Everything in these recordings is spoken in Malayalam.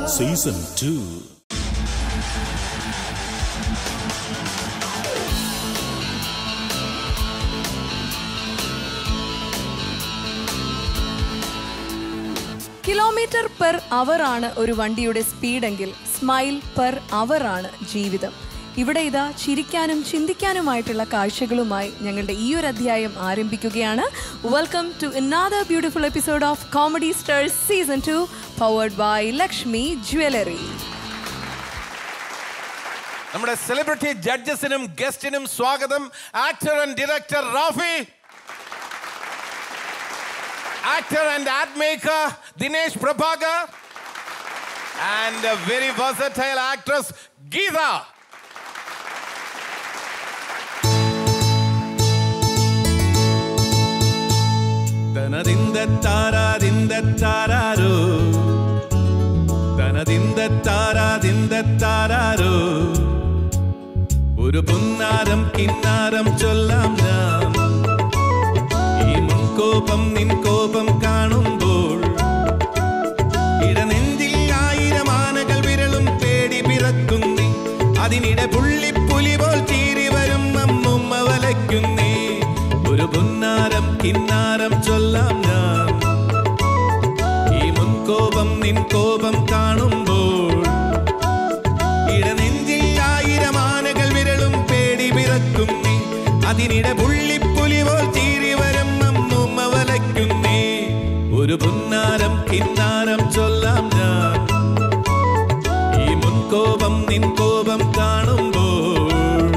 Season two kilometre per hour ആണ് ഒരു വണ്ടിയുടെ സ്പീഡെങ്കിൽ സ്മൈൽ പെർ അവർ ആണ് ജീവിതം ഇവിടെ ഇതാ ചിരിക്കാനും ചിന്തിക്കാനുമായിട്ടുള്ള കാഴ്ചകളുമായി ഞങ്ങളുടെ ഈ ഒരു അധ്യായം ആരംഭിക്കുകയാണ് welcome to another beautiful episode of comedy stars season two powered by Lakshmi jewellery നമ്മുടെ സെലിബ്രിറ്റി ജഡ്ജസിനും ഗസ്റ്റിനും സ്വാഗതം actor and director Rafi actor and ad maker Dinesh Prabhakar and very versatile actress Geetha തനതിന്ദത്താരാതിന്ദത്താരോ തനതിന്ദത്താരാതിന്ദത്താരോ ഒരു പുന്നാരം കിന്നാരം ചൊല്ലാം ഞാൻ ഈ മുൻകോപം നിൻ കോപം കാണുമ്പോൾ ഇടനെഞ്ചിൽ ആയിരം ആനകൾ വിരളും പേടി പിറക്കുന്നേ അതിനിടെ പുള്ളിപ്പുലി പോൽ ചീറി വരും നമ്മുമ്മ വലയ്ക്കുന്നേ ഒരു പുന്നാരം കിന്നാരം ചൊല്ലാം ഞാൻ ഈ മുൻകോപം നിൻ കോപം കാണുമ്പോൾ ഇടനെഞ്ചിൽ ആയിരം ആനകൾ വിരളും പേടി പിറക്കുന്നേ അതിനിടെ പുള്ളിപ്പുലി പോൽ ചീറി വരും നമ്മുമ്മ വലയ്ക്കുന്നേ ഒരു പുന്നാരം കിന്നാരം ചൊല്ലാം ഞാൻ ഈ മുൻകോപം നിൻ കോപം കാണുമ്പോൾ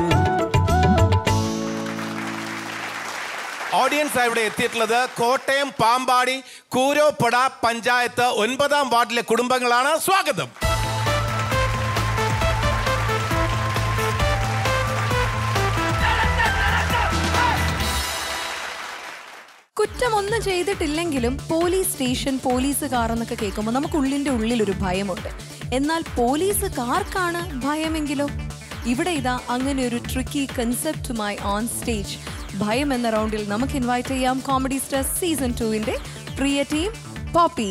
ഓഡിയൻസ് ഇവിടെ എത്തിയിട്ടുള്ളത് കോട്ടയം പാമ്പാടി കൂരോപ്പട പഞ്ചായത്ത് ഒൻപതാം വാർഡിലെ കുടുംബങ്ങളാണ് സ്വാഗതം കുറ്റമൊന്നും ചെയ്തിട്ടില്ലെങ്കിലും പോലീസ് സ്റ്റേഷൻ പോലീസുകാർ എന്നൊക്കെ കേൾക്കുമ്പോൾ നമുക്ക് ഉള്ളിന്റെ ഉള്ളിൽ ഒരു ഭയമുണ്ട് എന്നാൽ പോലീസുകാർക്കാണ് ഭയമെങ്കിലോ ഇവിടെ ഇതാ അങ്ങനെ ഒരു ട്രിക്കി കൺസെപ്റ്റുമായി ഓൺ സ്റ്റേജ് ഭയം എന്ന റൗണ്ടിൽ നമുക്ക് ഇൻവൈറ്റ് ചെയ്യാം കോമഡി സ്റ്റാർ സീസൺ ടുവിന്റെ പ്രിയ ടീം പോപ്പി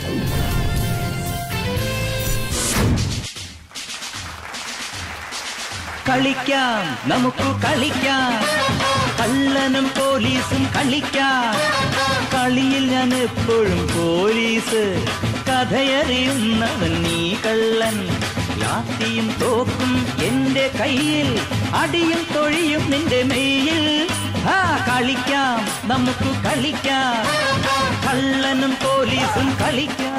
കളിക്കാം നമുക്ക് കളിക്കാം കള്ളനും പോലീസും കളിക്കാം കളിയിൽ ഞാൻ എപ്പോഴും പോലീസ് കഥയറിയുന്നവൻ നീ കള്ളൻ ലാത്തിയും തോക്കും എന്റെ കയ്യിൽ അടിയും തൊഴിയും നിന്റെ മെയ്യിൽ ആ കളിക്കാം നമുക്ക് കളിക്കാം കള്ളനും പോലീസും കളിക്കാം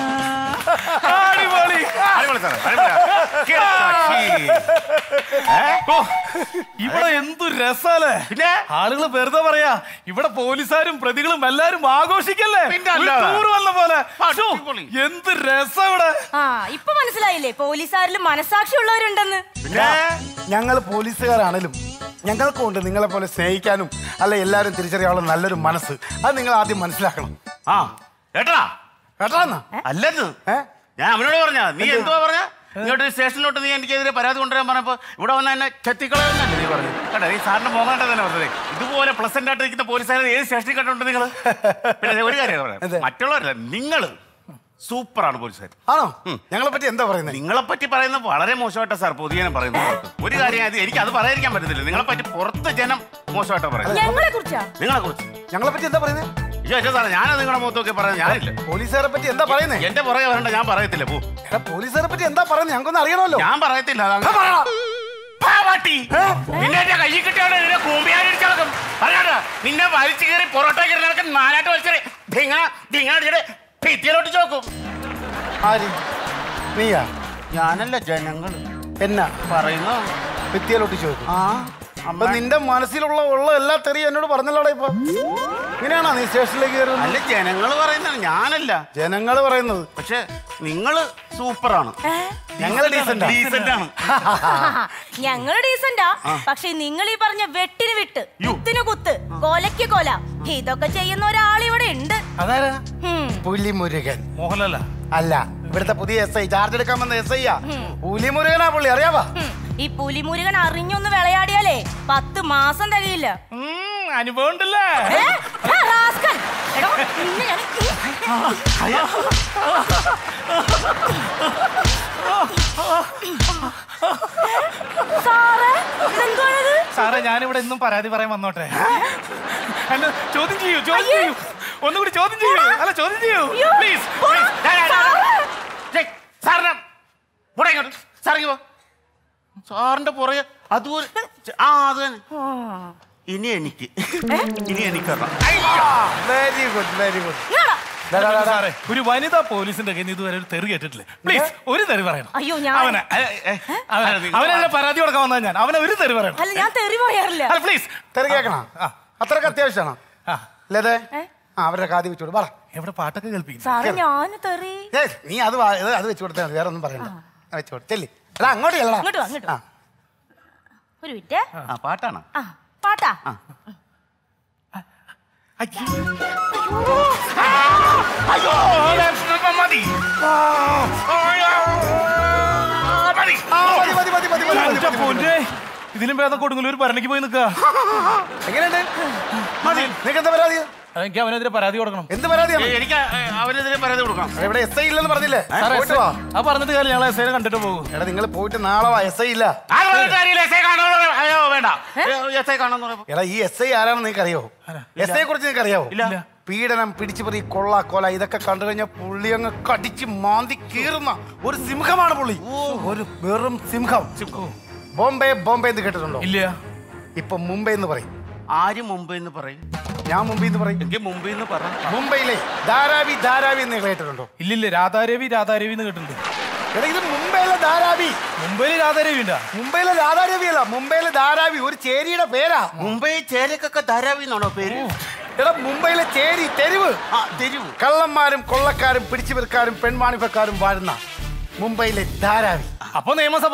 ഓ, ഇവിടെ എന്തു രസാലേ പിന്നെ? ആളുകൾ വെറുതെ പറയാ ഇവിടെ പോലീസുകാരും പ്രതികളും എല്ലാരും ആഘോഷിക്കല്ലേ പിന്നെ ഒരു അല്ലാതെ. ടൂർ വന്ന പോലെ ശ്ശോ, അടിപൊളി. എന്ത് രസം ഇവിടെ ആ ഇപ്പൊ മനസ്സിലായില്ലേ പോലീസുകാരിൽ മനസാക്ഷി ഉള്ളവരുണ്ടെന്ന് ഞങ്ങൾ പോലീസുകാരാണേലും ഞങ്ങൾക്കുണ്ട് നിങ്ങളെ പോലെ സ്നേഹിക്കാനും അല്ല എല്ലാവരും തിരിച്ചറിയാനുള്ള നല്ലൊരു മനസ്സ് അത് നിങ്ങൾ ആദ്യം മനസ്സിലാക്കണം ആ കേട്ടാ കേട്ടാന്നാ അല്ലെന്ന് ഏ ഞാൻ അവനോട് പറഞ്ഞ നീ എന്തുവാ പറഞ്ഞ ഇങ്ങോട്ട് സ്റ്റേഷനിലോട്ട് നീ എനിക്കെതിരെ പരാതി കൊണ്ടുവരാൻ പറഞ്ഞപ്പോ ഇവിടെ വന്ന എന്നെ ചെത്തിക്കളയെന്നല്ലേ നീ പറഞ്ഞു കേട്ടോ ഈ സാറിന്റെ മോഹണ്ട തന്നെ പറഞ്ഞത് ഇതുപോലെ പ്ലസന്റ് ആയിട്ട് നിൽക്കുന്ന പോലീസുകാരെ ഏത് സ്റ്റേഷനിൽ കണ്ടുണ്ട് നിങ്ങൾ പിന്നെ ഒരു കാര്യം അതെ. പറയാം മറ്റുള്ളവരല്ല നിങ്ങൾ സൂപ്പറാണ് പോലീസുകാർ ആണോ ഞങ്ങളെ പറ്റി എന്താ പറയുന്നത് നിങ്ങളെ പറ്റി പറയുന്നത് വളരെ മോശമായിട്ടാ സാർ പൊതുജനം പറയുന്നത് പുറത്ത്. ഒരു കാര്യം അത് എനിക്ക് അത് പറയാതിരിക്കാൻ പറ്റത്തില്ല നിങ്ങളെ പറ്റി പുറത്ത് ജനം മോശമായിട്ടാ പറയുന്നത് ഞങ്ങളെ കുറിച്ചാ നിങ്ങളെ കുറിച്ച് ഞങ്ങളെ പറ്റി എന്താ പറയുന്നത് അയ്യോ സാറേ ഞാനത് നിങ്ങളുടെ മുഖത്തൊക്കെ പറയുന്നത് ഞാനില്ല പോലീസുകാരെ പറ്റി എന്താ പറയുന്നേ എന്റെ പുറകെ വരണ്ട ഞാൻ പറയത്തില്ല പോ എടാ പോലീസുകാരെ പറ്റി എന്താ പറയുന്നത് ഞങ്ങൾക്കൊന്ന് അറിയണമല്ലോ ഞാൻ പറയത്തില്ല അതങ്ങ് ആ, പറയടാ. ആ, പട്ടി. നിന്നെ എന്റെ കയ്യിൽ കിട്ടിയാണ് നിന്നെ കൂമ്പിയാടിച്ച് നടക്കും പറയാടാ നിന്നെ വലിച്ചു കയറി പൊറോട്ട കയറി നടക്കും നാലാട്ട് വലിച്ചേറി ധിങ്ങ ധിങ്ങ അടിച്ചിട്ട് ഭിത്തിയിലോട്ട് ചോക്കും ആര് നീയാ ഞാനല്ല ജനങ്ങൾ എന്നാ പറയുന്ന ഭിത്തിയിലോട്ട് ചോദിക്കും ആ അപ്പൊ നിന്റെ മനസ്സിലുള്ള ഉള്ള എല്ലാ തെറിയും എന്നോട് പറഞ്ഞല്ലോടാ ഇപ്പൊ ഇങ്ങനെയാണോ നീ സ്റ്റേഷനിലേക്ക് കയറുന്നത് അല്ല ജനങ്ങൾ പറയുന്നതാണ് ഞാനല്ല ജനങ്ങൾ പറയുന്നത് പക്ഷെ നിങ്ങള് സൂപ്പറാണ് ഞങ്ങൾ ഡീസന്റ് ഡീസന്റ് ആണ് ഞങ്ങള് ഡീസന്റാ പക്ഷെ നിങ്ങൾ ഈ പറഞ്ഞ വെട്ടിന് വിട്ട് കുത്തിന് കുത്ത് കൊലയ്ക്ക് കൊല ഇതൊക്കെ ചെയ്യുന്ന ഒരാളിവിടെ ഉണ്ട് അതാരാ ഹും. പുലിമുരുകൻ മോഹൻലാല അല്ല ഇവിടുത്തെ പുതിയ എസ് ഐ ചാർജ് എടുക്കാൻ വന്ന എസ് ഐയാ പുലിമുരുകനാ പുള്ളി അറിയാവാ ഹും. ഈ പുലിമുരുകൻ അറിഞ്ഞൊന്ന് വിളയാടിയാലേ പത്ത് മാസം തികയില്ല അനുഭവം ഉണ്ടല്ലേ ഏ? ആ, റാസ്കൽ. എടോ, നിന്നെ ഞാൻ സാറേ ഇതെന്തുവാണിത് സാറേ ഞാനിവിടെ ഇന്നും പരാതി പറയാൻ വന്നോട്ടെ എന്നെ ചോദ്യം ചെയ്യൂ ചോദ്യം ചെയ്യൂ ഒന്നുകൂടി ചോദ്യം ചെയ്യൂ അല്ല ചോദ്യം ചെയ്യൂ പ്ലീസ് സാറിന് ഇവിടെ ഇങ്ങോട്ട് സാറിങ്ങി പോ സാറിന്റെ പുറകെ അതുപോലെ ആ അത് തന്നെ ഇനി എനിക്ക് ഇനി എനിക്കറിയാം വെരി ഗുഡ് വെരി ഗുഡ് ഇങ്ങോട്ടാ. സാറേ ഒരു വനിതാ പോലീസിന്റെ കയ്യിൽ നിന്ന് ഇതുവരെ ഒരു തെറി കേട്ടിട്ടില്ല പ്ലീസ് ഒരു തെറി പറയണം അയ്യോ ഞാൻ അവനെ അവനെ അവനെ പരാതി കൊടുക്കാൻ വന്നാൽ ഞാൻ അവനെ ഒരു തെറി പറയണം അല്ല ഞാൻ തെറി പറയാറില്ല അല്ല പ്ലീസ് തെറി കേൾക്കണം അത്രക്ക് അത്യാവശ്യമാണോ ആ ലതേ ഏ? ആ അവരുടെ കാതി വെച്ചോട് പറ എവിടെ പാട്ടൊക്കെ കേൾപ്പിക്കുന്നു സാറേ ഞാൻ തെറി ഏയ്, നീ അത് വാ- ഇത് അത് വെച്ച് കൊടുത്താൽ മതി വേറെ ഒന്നും പറയണ്ട വെച്ചോട് ചെല്ലി എടാ അങ്ങോട്ട് ചെല്ലടാ ഇങ്ങോട്ട് വാ, ഇങ്ങോട്ട് വാ. ആ. ഒരു മിനിറ്റ് ആ പാട്ടാണ് ആ പാട്ടാ അയ്യോ. അയ്യോ, മതി. മതി. ആ, മതി, മതി, മതി, മതി, മതി, മതി, എൻ്റെ മതി, മതി. പൊന്നേ, ഇതിലും ഭേദം കൊടുങ്ങല്ലൂർ ഭരണിക്ക് പോയി നിൽക്കുക എങ്ങനെയുണ്ട് മതി നിനക്ക് എന്താ പരാതി എനിക്ക് അവനെതിരെ പരാതി കൊടുക്കണം എന്ത് പരാതിയാണ് ഏ, എനിക്ക് ഏ, അവനെതിരെ പരാതി കൊടുക്കണം ഇവിടെ എസ് ഐ ഇല്ലെന്ന് പറഞ്ഞില്ലേ സാറേ, പോയിട്ട് വാ ആ പറഞ്ഞിട്ട് കാര്യം ഞങ്ങൾ എസ് ഐനെ കണ്ടിട്ട് പോകും എടാ നിങ്ങൾ പോയിട്ട് നാളെ വാ എസ് ഐ ഇല്ല ആര് പറഞ്ഞിട്ട് കാര്യമില്ല, എസ് ഐ കാണണമെന്ന് പറ- അയ്യോ വേണ്ട എസ് ഐ കാണണമെന്ന് പറയുമ്പോ എടാ ഈ എസ് ഐ ആരാണെന്ന് നിനക്ക് അറിയാവോ എസ് ഐയെ കുറിച്ച് നിനക്ക് അറിയാവോ ഇല്ല. പീഡനം പിടിച്ചുപറി കൊള്ള കൊല ഇതൊക്കെ കണ്ടു കഴിഞ്ഞാൽ പുള്ളി അങ്ങ് കടിച്ച് മാന്തി കീറുന്ന ഒരു സിംഹമാണ് പുള്ളി ഒരു വെറും സിംഹം ബോംബെ ബോംബെ എന്ന് കേട്ടിട്ടുണ്ടോ ഇല്ല ഇപ്പൊ മുംബൈ എന്ന് പറയും ആര് മുംബൈ എന്ന് പറയും ഞാൻ മുംബൈ എന്ന് പറയും എങ്കിൽ മുംബൈ എന്ന് പറ മുംബൈയിലെ ധാരാവി ധാരാവി എന്ന് കേട്ടിട്ടുണ്ടോ ഇല്ലില്ല രാധാരവി രാധാരവി എന്ന് കേട്ടിട്ടുണ്ട് എടാ ഇത് മുംബൈയിലെ ധാരാവി മുംബൈയിൽ രാധാരവി ഉണ്ടാ മുംബൈയിലെ രാധാരവി അല്ല മുംബൈയിലെ ധാരാവി ഒരു ചേരിയുടെ പേരാ മുംബൈ ചേരക്കൊക്കെ ധാരാവി എന്നാണോ പേര് എടാ മുംബൈയിലെ ചേരി തെരുവ് ആ തെരുവ് കള്ളന്മാരും കൊള്ളക്കാരും പിടിച്ചുപെറുക്കാരും പെൺവാണിഭക്കാരും വാഴുന്ന മുംബൈയിലെ ധാരാവി അപ്പൊ നിയമസഭ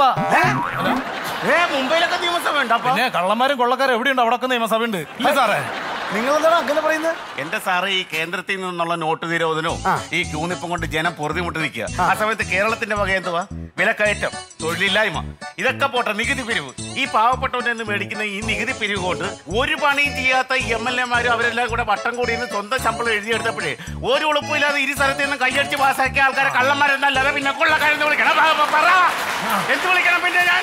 ഏ മുംബൈയിലൊക്കെ നിയമസഭ ഉണ്ട് അപ്പൊ പിന്നെ കള്ളന്മാരും കൊള്ളക്കാരും എവിടെയുണ്ട് അവിടെ നിയമസഭ ഉണ്ട് ഇല്ല സാറേ നിങ്ങൾ എന്താണ് അങ്ങനെ പറയുന്നത് എന്റെ സാറ് ഈ കേന്ദ്രത്തിൽ നിന്നുള്ള നോട്ട് നിരോധനവും ആ. ഈ ക്യൂനിപ്പം കൊണ്ട് ജനം പൊറുതിമുട്ടി നിൽക്കുക ആ സമയത്ത് കേരളത്തിന്റെ വക എന്തുവാ വിലക്കയറ്റം തൊഴിലില്ലായ്മ ഇതൊക്കെ പോട്ടെ നികുതി പിരിവ് ഈ പാവപ്പെട്ടവന്റെ നിന്ന് മേടിക്കുന്ന ഈ നികുതി പിരിവ് കൊണ്ട് ഒരു പണിയും ചെയ്യാത്ത എം എൽ എമാരും അവരെല്ലാം കൂടെ വട്ടം കൂടി നിന്ന് സ്വന്തം ശമ്പളം എഴുതിയെടുത്തപ്പോഴേ ഒരു ഉളുപ്പില്ലാതെ ഇരു സ്ഥലത്ത് നിന്ന് കൈയടിച്ച് പാസ്സാക്കിയ ആൾക്കാരെ കള്ളന്മാരെന്നല്ലാതെ പിന്നെ കൊള്ളക്കാരെന്ന് വിളിക്കണം പ- പ- പറ എന്ത് വിളിക്കണം പിന്നെ ഞാൻ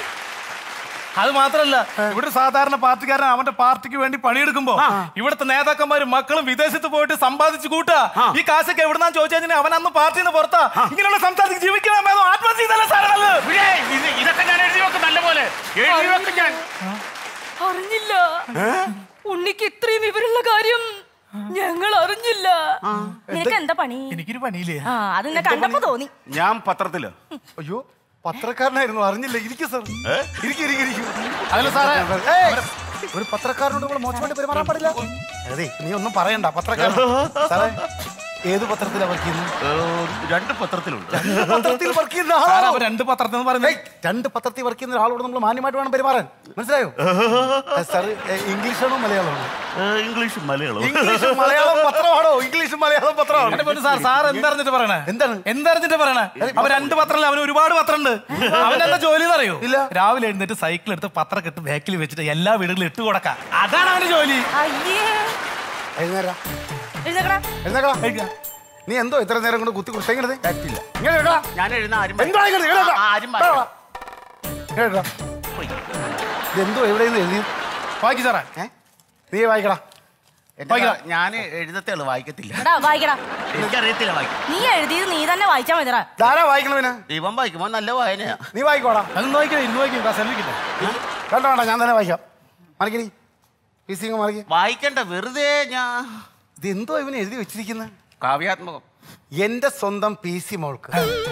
അത് മാത്രല്ല ഇവിടെ ഒരു സാധാരണ പാർട്ടിക്കാരൻ അവന്റെ പാർട്ടിക്ക് വേണ്ടി പണിയെടുക്കുമ്പോ ഇവിടുത്തെ നേതാക്കന്മാരും മക്കളും വിദേശത്ത് പോയിട്ട് സമ്പാദിച്ചു കൂട്ടാ ഈ കാശൊക്കെ എവിടുന്നാ ചോദിച്ചാൽ അവൻ അന്ന് പാർട്ടിയിൽ നിന്ന് പുറത്താ ഇങ്ങനെയുള്ള സംസ്ഥാനത്ത് ജീവിക്കണം ആത്മഹത്യ ചെയ്തല്ലേ സാറേ നല്ലത്? ഇവിടെ ഇത് ഇതൊക്കെ ഞാൻ എഴുതി വെക്കും നല്ല പോലെ എഴുതി വെക്കും ഞാൻ അറിഞ്ഞില്ല ഉണ്ണിക്ക് ഇത്രയും വിവരമുള്ള കാര്യം ഞങ്ങൾ അറിഞ്ഞില്ല നിനക്ക് എന്താ പണി എനിക്കൊരു പണിയില്ലേ ആ അത് നിന്നെ കണ്ടപ്പോ തോന്നി ഞാൻ പത്രത്തില് അയ്യോ പത്രക്കാരനായിരുന്നു അറിഞ്ഞില്ല ഇരിക്കും സാർ ഇരിക്കും ഇരിക്കും ഇരിക്കും അതല്ല സാറേ ഏയ്, ഒരു പത്രക്കാരനോട് നമ്മൾ മോശമായിട്ട് പെരുമാറാൻ പാടില്ല അതെ നീ ഒന്നും പറയണ്ട പത്രക്കാരൻ സാറേ ഏത് പത്രത്തിലാണ് വർക്ക് ചെയ്യുന്നത് ഏ, രണ്ട് പത്രത്തിലുണ്ട് പത്രത്തിൽ വർക്ക് ചെയ്യുന്ന സാറേ ആളാണോ അവൻ രണ്ട് പത്രത്തിൽ നിന്ന് പറയുന്നത് ഏയ്, രണ്ട് പത്രത്തിൽ വർക്ക് ചെയ്യുന്ന ഒരാളോട് നമ്മൾ മാന്യമായിട്ട് വേണം പെരുമാറാൻ മനസ്സിലായോ സാർ ഇംഗ്ലീഷാണോ മലയാളമാണോ ഏ, ഇംഗ്ലീഷും മലയാളവും ഇംഗ്ലീഷും മലയാളം പത്രമാണോ ഇംഗ്ലീഷും മലയാളം പത്രമാണോ എന്റെ പൊന്നു സാർ സാർ എന്തറിഞ്ഞിട്ട് പറയണേ എന്താണ്? എന്തറിഞ്ഞിട്ട് പറയണേ അവൻ രണ്ട് പത്രമല്ല അവന് ഒരുപാട് പത്രമുണ്ട് അവൻ എന്താ ജോലി അറിയോ ഇല്ല. രാവിലെ എഴുന്നേറ്റ് സൈക്കിൾ എടുത്ത് പത്രം കെട്ട് ബാക്കിൽ വെച്ചിട്ട് എല്ലാ വീടുകളിലും ഇട്ട് കൊടുക്കാം അതാണ് അവന്റെ ജോലി അയ്യേ എഴുന്നേരാ എഴുന്നേക്കടാ എഴുന്നേക്കാം നീ എന്തോ ഇത്ര നേരം കൊണ്ട് കുത്തി കുറിച്ചെങ്ങനെ പറ്റില്ല ഇങ്ങനെ ഇടാ. ഞാൻ എഴുതുന്ന ആരും എന്താ ഇങ്ങനെ? ഇങ്ങനെ ഇടാ. ആ, ആരും ഇടാ. വായിക്കില്ല. ഇങ്ങനെ ഇടാ. പോയി. ഇതെന്തോ എവിടെ നിന്ന് എഴുതി ബാക്കി സാറേ ഏ? നീ വായിക്കടാ എന്റെ വായിക്കാം. ഞാൻ എഴുതത്തേ ഉള്ളൂ വായിക്കത്തില്ല എടാ വായിക്കടാ എനിക്കറിയത്തില്ല വായിക്കും നീ എഴുതിയത് നീ തന്നെ വായിച്ചാ മതിടാ ധാരാ വായിക്കണവന് ദൈവം വായിക്കുമ്പോ നല്ല വായനയാ നീ വായിക്കോടാ അതൊന്നും വായിക്കില്ല ഇരുന്ന് വായിക്കും സെൽവിക്കില്ല വേണ്ട വേണ്ട ഞാൻ തന്നെ വായിക്കാം മറിക്കണി പി സി മറിക്ക് വായിക്കണ്ട വെറുതെ ഞാൻ ഇത് എന്തോ ഇവന് എഴുതി വെച്ചിരിക്കുന്നത് കാവ്യാത്മകം എന്റെ സ്വന്തം പി സി മോൾക്ക്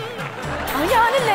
അത് ഞാനല്ലേ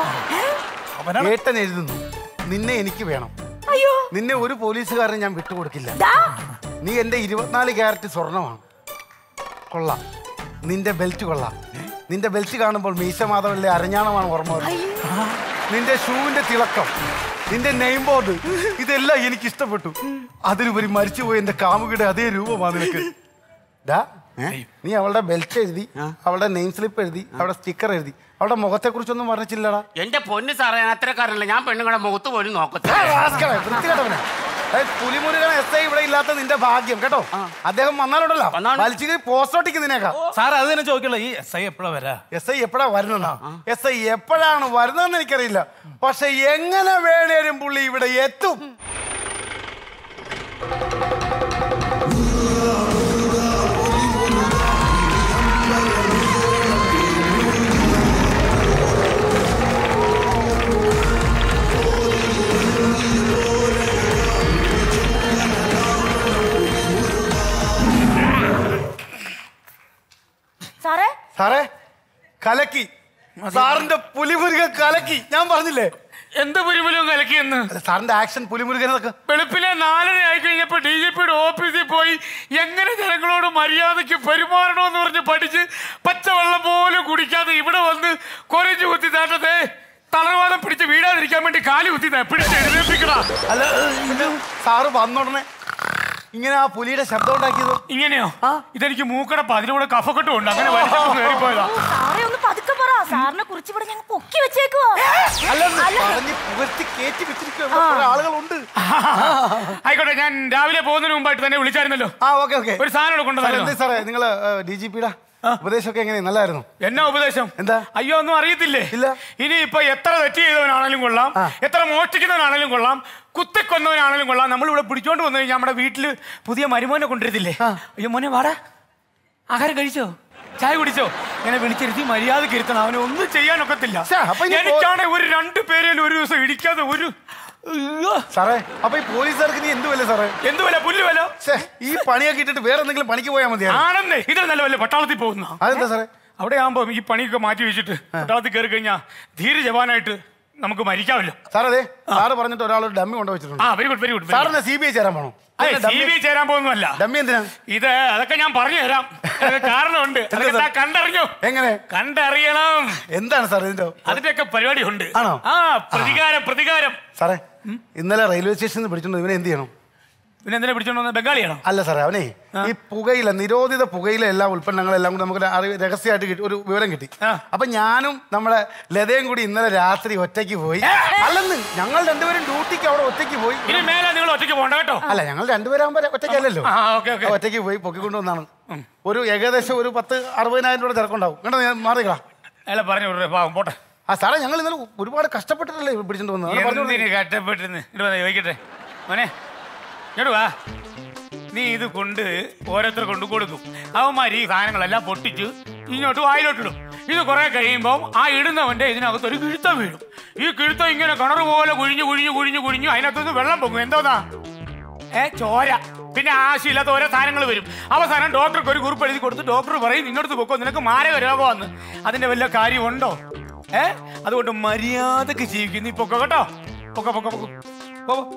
അവനാണ് ഏട്ടൻ എഴുതുന്നു നിന്നെ എനിക്ക് വേണം അയ്യോ നിന്നെ ഒരു പോലീസുകാരനും ഞാൻ വിട്ടുകൊടുക്കില്ല ദാ നീ എന്റെ ഇരുപത്തിനാല് ക്യാരറ്റ് സ്വർണമാണ് കൊള്ളാം നിന്റെ ബെൽറ്റ് കൊള്ളാം നിന്റെ ബെൽറ്റ് കാണുമ്പോൾ മീശമാധവനിലെ അരഞ്ഞാണമാണ് ഓർമ്മ വരുന്നത് നിന്റെ ഷൂവിന്റെ തിളക്കം നിന്റെ നെയിം ബോർഡ് ഇതെല്ലാം എനിക്ക് ഇഷ്ടപ്പെട്ടു അതിലുപരി മരിച്ചുപോയി എന്റെ കാമുകിയുടെ അതേ രൂപമാണ് നിനക്ക് ഡാ നീ അവളുടെ ബെൽറ്റ് എഴുതി അവളുടെ നെയിം സ്ലിപ്പ് എഴുതി അവളുടെ സ്റ്റിക്കർ എഴുതി അവളുടെ മുഖത്തെ കുറിച്ചൊന്നും പറഞ്ഞില്ലടാ എന്റെ പൊന്ന് സാറേ ഞാൻ അത്രക്കാരനല്ല ഞാൻ പെണ്ണുങ്ങളുടെ മുഖത്ത് പോലും നോക്കത്തില്ല വൃത്തികെട്ടവനെ ഏയ്, പുലിമുരുകൻ എസ് ഐ ഇവിടെ ഇല്ലാത്ത നിന്റെ ഭാഗ്യം കേട്ടോ അദ്ദേഹം വന്നാലുണ്ടല്ലോ വന്നാണ്. വലിച്ചു പോസ്റ്റോട്ടിക്ക് നിന്നേക്കാം സാർ അത് തന്നെ ചോദിക്കുള്ളൂ ഈ എസ് ഐ എപ്പോഴാ വരാ എസ് ഐ എപ്പോഴാ വരുന്നതാ എസ് ഐ എപ്പോഴാണ് വരുന്നതെന്ന് എനിക്കറിയില്ല പക്ഷെ എങ്ങനെ വേണേലും പുള്ളി ഇവിടെ എത്തും സാറേ സാറേ കലക്കി സാറിന്റെ പുലിമുരുകൻ കലക്കി ഞാൻ പറഞ്ഞില്ലേ എന്ത് പുലിമുലും കലക്കിയെന്ന് അല്ല, സാറിന്റെ ആക്ഷൻ പുലിമുരുകൻ എന്നൊക്കെ വെളുപ്പിലെ നാലര ആയി കഴിഞ്ഞപ്പോ ഡി ജി പിയുടെ ഓഫീസിൽ പോയി എങ്ങനെ ജനങ്ങളോട് മര്യാദയ്ക്ക് പെരുമാറണമെന്ന് പറഞ്ഞ് പഠിച്ച് പച്ചവെള്ളം പോലും കുടിക്കാതെ ഇവിടെ വന്ന് കുറച്ച് കുത്തി താട്ടത്തെ തളർവാദം പിടിച്ച് വീഴാതിരിക്കാൻ വേണ്ടി കാല് കുത്തി ദേ പിടിച്ച് എഴുന്നേൽപ്പിക്കടാ അല്ല ഇത് സാറ് വന്നുടനെ ഇങ്ങനെ ആ പുലിയുടെ ശബ്ദം ഉണ്ടാക്കിയത് ഇങ്ങനെയോ ഇതെനിക്ക് മൂക്കടപ്പ് അതിലൂടെ കഫക്കെട്ടും ഉണ്ട് അങ്ങനെ വലിച്ചപ്പോ കയറിപ്പോയതാ ഓ, സാറേ ഒന്ന് പതുക്കെ പറ സാറിനെ കുറിച്ച് ഇവിടെ ഞങ്ങൾ പൊക്കി വെച്ചേക്കുവാ അല്ലെന്ന് അല്ല. പറഞ്ഞ് പുകഴ്ത്തി കയറ്റി വെച്ചിരിക്കും ആളുകളുണ്ട് ആയിക്കോട്ടെ ഞാൻ രാവിലെ പോകുന്നതിന് മുമ്പായിട്ട് തന്നെ വിളിച്ചായിരുന്നല്ലോ ആ ഓക്കെ ഓക്കെ ഒരു സാധനം ഇവിടെ കൊണ്ടുവന്നായിരുന്നു എന്തേ സാറേ നിങ്ങള് ഡി ജി പിയുടെ ഉപദേശമൊക്കെ എങ്ങനെ നല്ലായിരുന്നു എന്നാ ഉപദേശം എന്താ? അയ്യോ ഒന്നും അറിയത്തില്ലേ ഇല്ല. ഇനി ഇപ്പൊ എത്ര തെറ്റ് ചെയ്തവനാണെങ്കിലും കൊള്ളാം എത്ര മോഷ്ടിക്കുന്നവനാണെങ്കിലും കൊള്ളാം കുത്തിക്കൊന്നവനാണെങ്കിലും കൊള്ളാം നമ്മൾ ഇവിടെ പിടിച്ചോണ്ട് വന്നു കഴിഞ്ഞാൽ നമ്മുടെ വീട്ടില് പുതിയ മരുമോനെ കൊണ്ടിരുത്തില്ലേ അയ്യോ മോനെ വാടാ ആഹാരം കഴിച്ചോ ചായ കുടിച്ചോ ഇങ്ങനെ വിളിച്ചിരുത്തി മര്യാദക്ക് ഇരുത്തണം അവനെ ഒന്നും ചെയ്യാനൊക്കത്തില്ല ശ്ശെ, അപ്പൊ ഇനി പോ- എനിക്കാണെ ഒരു രണ്ട് പേരേലും ഒരു ദിവസം ഇടിക്കാതെ ഒരു അയ്യോ. സാറേ അപ്പൊ ഈ പോലീസുകാർക്ക് നീ എന്ത് വല്ല സാറേ എന്ത് വില പുല്ല് വില ഛേ, ഈ പണിയൊക്കെ ഇട്ടിട്ട് വേറെ എന്തെങ്കിലും പണിക്ക് പോയാൽ മതിയായിരുന്നു ആണെന്നേ ഇതിൽ നല്ല വല്ല പട്ടാളത്തിൽ പോകുന്ന അതെന്താ സാറേ അവിടെ ആകുമ്പോ ഈ പണിയൊക്കെ മാറ്റി വെച്ചിട്ട് പട്ടാളത്തിൽ കയറി കഴിഞ്ഞാൽ ധീര ജവാനായിട്ട് നമുക്ക് മരിക്കാമല്ലോ സാർ അതെ സാറ് പറഞ്ഞിട്ട് ഒരാൾ ഡമ്മി കൊണ്ടുവച്ചിട്ടുണ്ട് ആ വെരി ഗുഡ് വെരി ഗുഡ് സാറിന് സി ബി ഐ ചേരാൻ പോണോ സി ബി ചേരാൻ പോകുന്നതല്ല ഡമ്മി എന്തിനാ ഇത് അതൊക്കെ ഞാൻ പറഞ്ഞു തരാം അത് കാരണമുണ്ട് അതൊക്കെ താൻ കണ്ടറിഞ്ഞു എങ്ങനെ കണ്ടറിയണം എന്താണ് സാർ ഇതിന്റെ അതിന്റെയൊക്കെ പരിപാടി ഉണ്ട് ആണോ? ആ പ്രതികാരം പ്രതികാരം സാറേ ഇന്നലെ റെയിൽവേ സ്റ്റേഷനിൽ പിടിച്ചോണ്ട് ഇവനെ എന്ത് ചെയ്യണം പിന്നെ എന്തിനാ പിടിച്ചോണ്ട് വന്നത് ബംഗാളിയാണോ അല്ല സാറേ അവനെ ഈ പുകയില നിരോധിത പുകയില എല്ലാ ഉൽപ്പന്നങ്ങളും എല്ലാം കൂടി നമുക്ക് അറിവ് രഹസ്യമായിട്ട് കിട്ടി ഒരു വിവരം കിട്ടി ആ. അപ്പൊ ഞാനും നമ്മുടെ ലതയും കൂടി ഇന്നലെ രാത്രി ഒറ്റയ്ക്ക് പോയി അല്ലെന്ന് ഞങ്ങൾ രണ്ടുപേരും ഡ്യൂട്ടിക്ക് അവിടെ ഒറ്റയ്ക്ക് പോയി ഇനി മേലെ നിങ്ങൾ ഒറ്റയ്ക്ക് പോണ്ട കേട്ടോ അല്ല ഞങ്ങൾ രണ്ടുപേരാകുമ്പോ ഒറ്റയ്ക്കല്ലല്ലോ ആ ഓക്കെ ഓക്കെ ഒറ്റയ്ക്ക് പോയി പൊക്കിക്കൊണ്ടുവന്നാണ് ഒരു ഏകദേശം ഒരു പത്ത് അറുപതിനായിരം രൂപ തിരക്കുണ്ടാവും കേട്ടോ ഞാൻ മാറിക്കളാ അല്ല പറഞ്ഞു വിടരെ, പാവം പോട്ടെ ആ സാറേ ഞങ്ങൾ ഇന്നലെ ഒരുപാട് കഷ്ടപ്പെട്ടിട്ടല്ലേ പിടിച്ചിട്ട് വന്നത് അതാ പറഞ്ഞു എന്തിന് കഷ്ടപ്പെട്ടിരുന്ന് ഇങ്ങോട്ട് വന്നേ, ചോദിക്കട്ടെ മോനെ ഇങ്ങോട്ട് വാ നീ ഇത് കൊണ്ട് ഓരോരുത്തർ കൊണ്ട് കൊടുക്കും അവന്മാർ ഈ സാധനങ്ങളെല്ലാം പൊട്ടിച്ച് ഇങ്ങോട്ട് വായിലോട്ടിടും ഇത് കുറെ കഴിയുമ്പോൾ ആ ഇടുന്നവന്റെ ഇതിനകത്ത് ഒരു കിഴുത്തം വീഴും ഈ കിഴുത്തം ഇങ്ങനെ കിണർ പോലെ കുഴിഞ്ഞു കുഴിഞ്ഞു കുഴിഞ്ഞു കുഴിഞ്ഞു അതിനകത്തുനിന്ന് വെള്ളം പൊങ്ങും എന്തോന്നാ ഏ ചോര പിന്നെ ആവശ്യമില്ലാത്ത ഓരോ സാധനങ്ങൾ വരും അവസാനം ഡോക്ടർക്ക് ഒരു കുറിപ്പ് എഴുതി കൊടുത്ത് ഡോക്ടർ പറയും നിന്നടുത്ത് പൊക്കോ നിനക്ക് മാരക രോഗമാന്ന് അതിന്റെ വല്ല കാര്യമുണ്ടോ ഏ അതുകൊണ്ട് മര്യാദക്ക് ജീവിക്കും നീ പൊക്കോ കേട്ടോ പൊക്കോ പൊക്കോ പൊക്കോ പോ, പോ.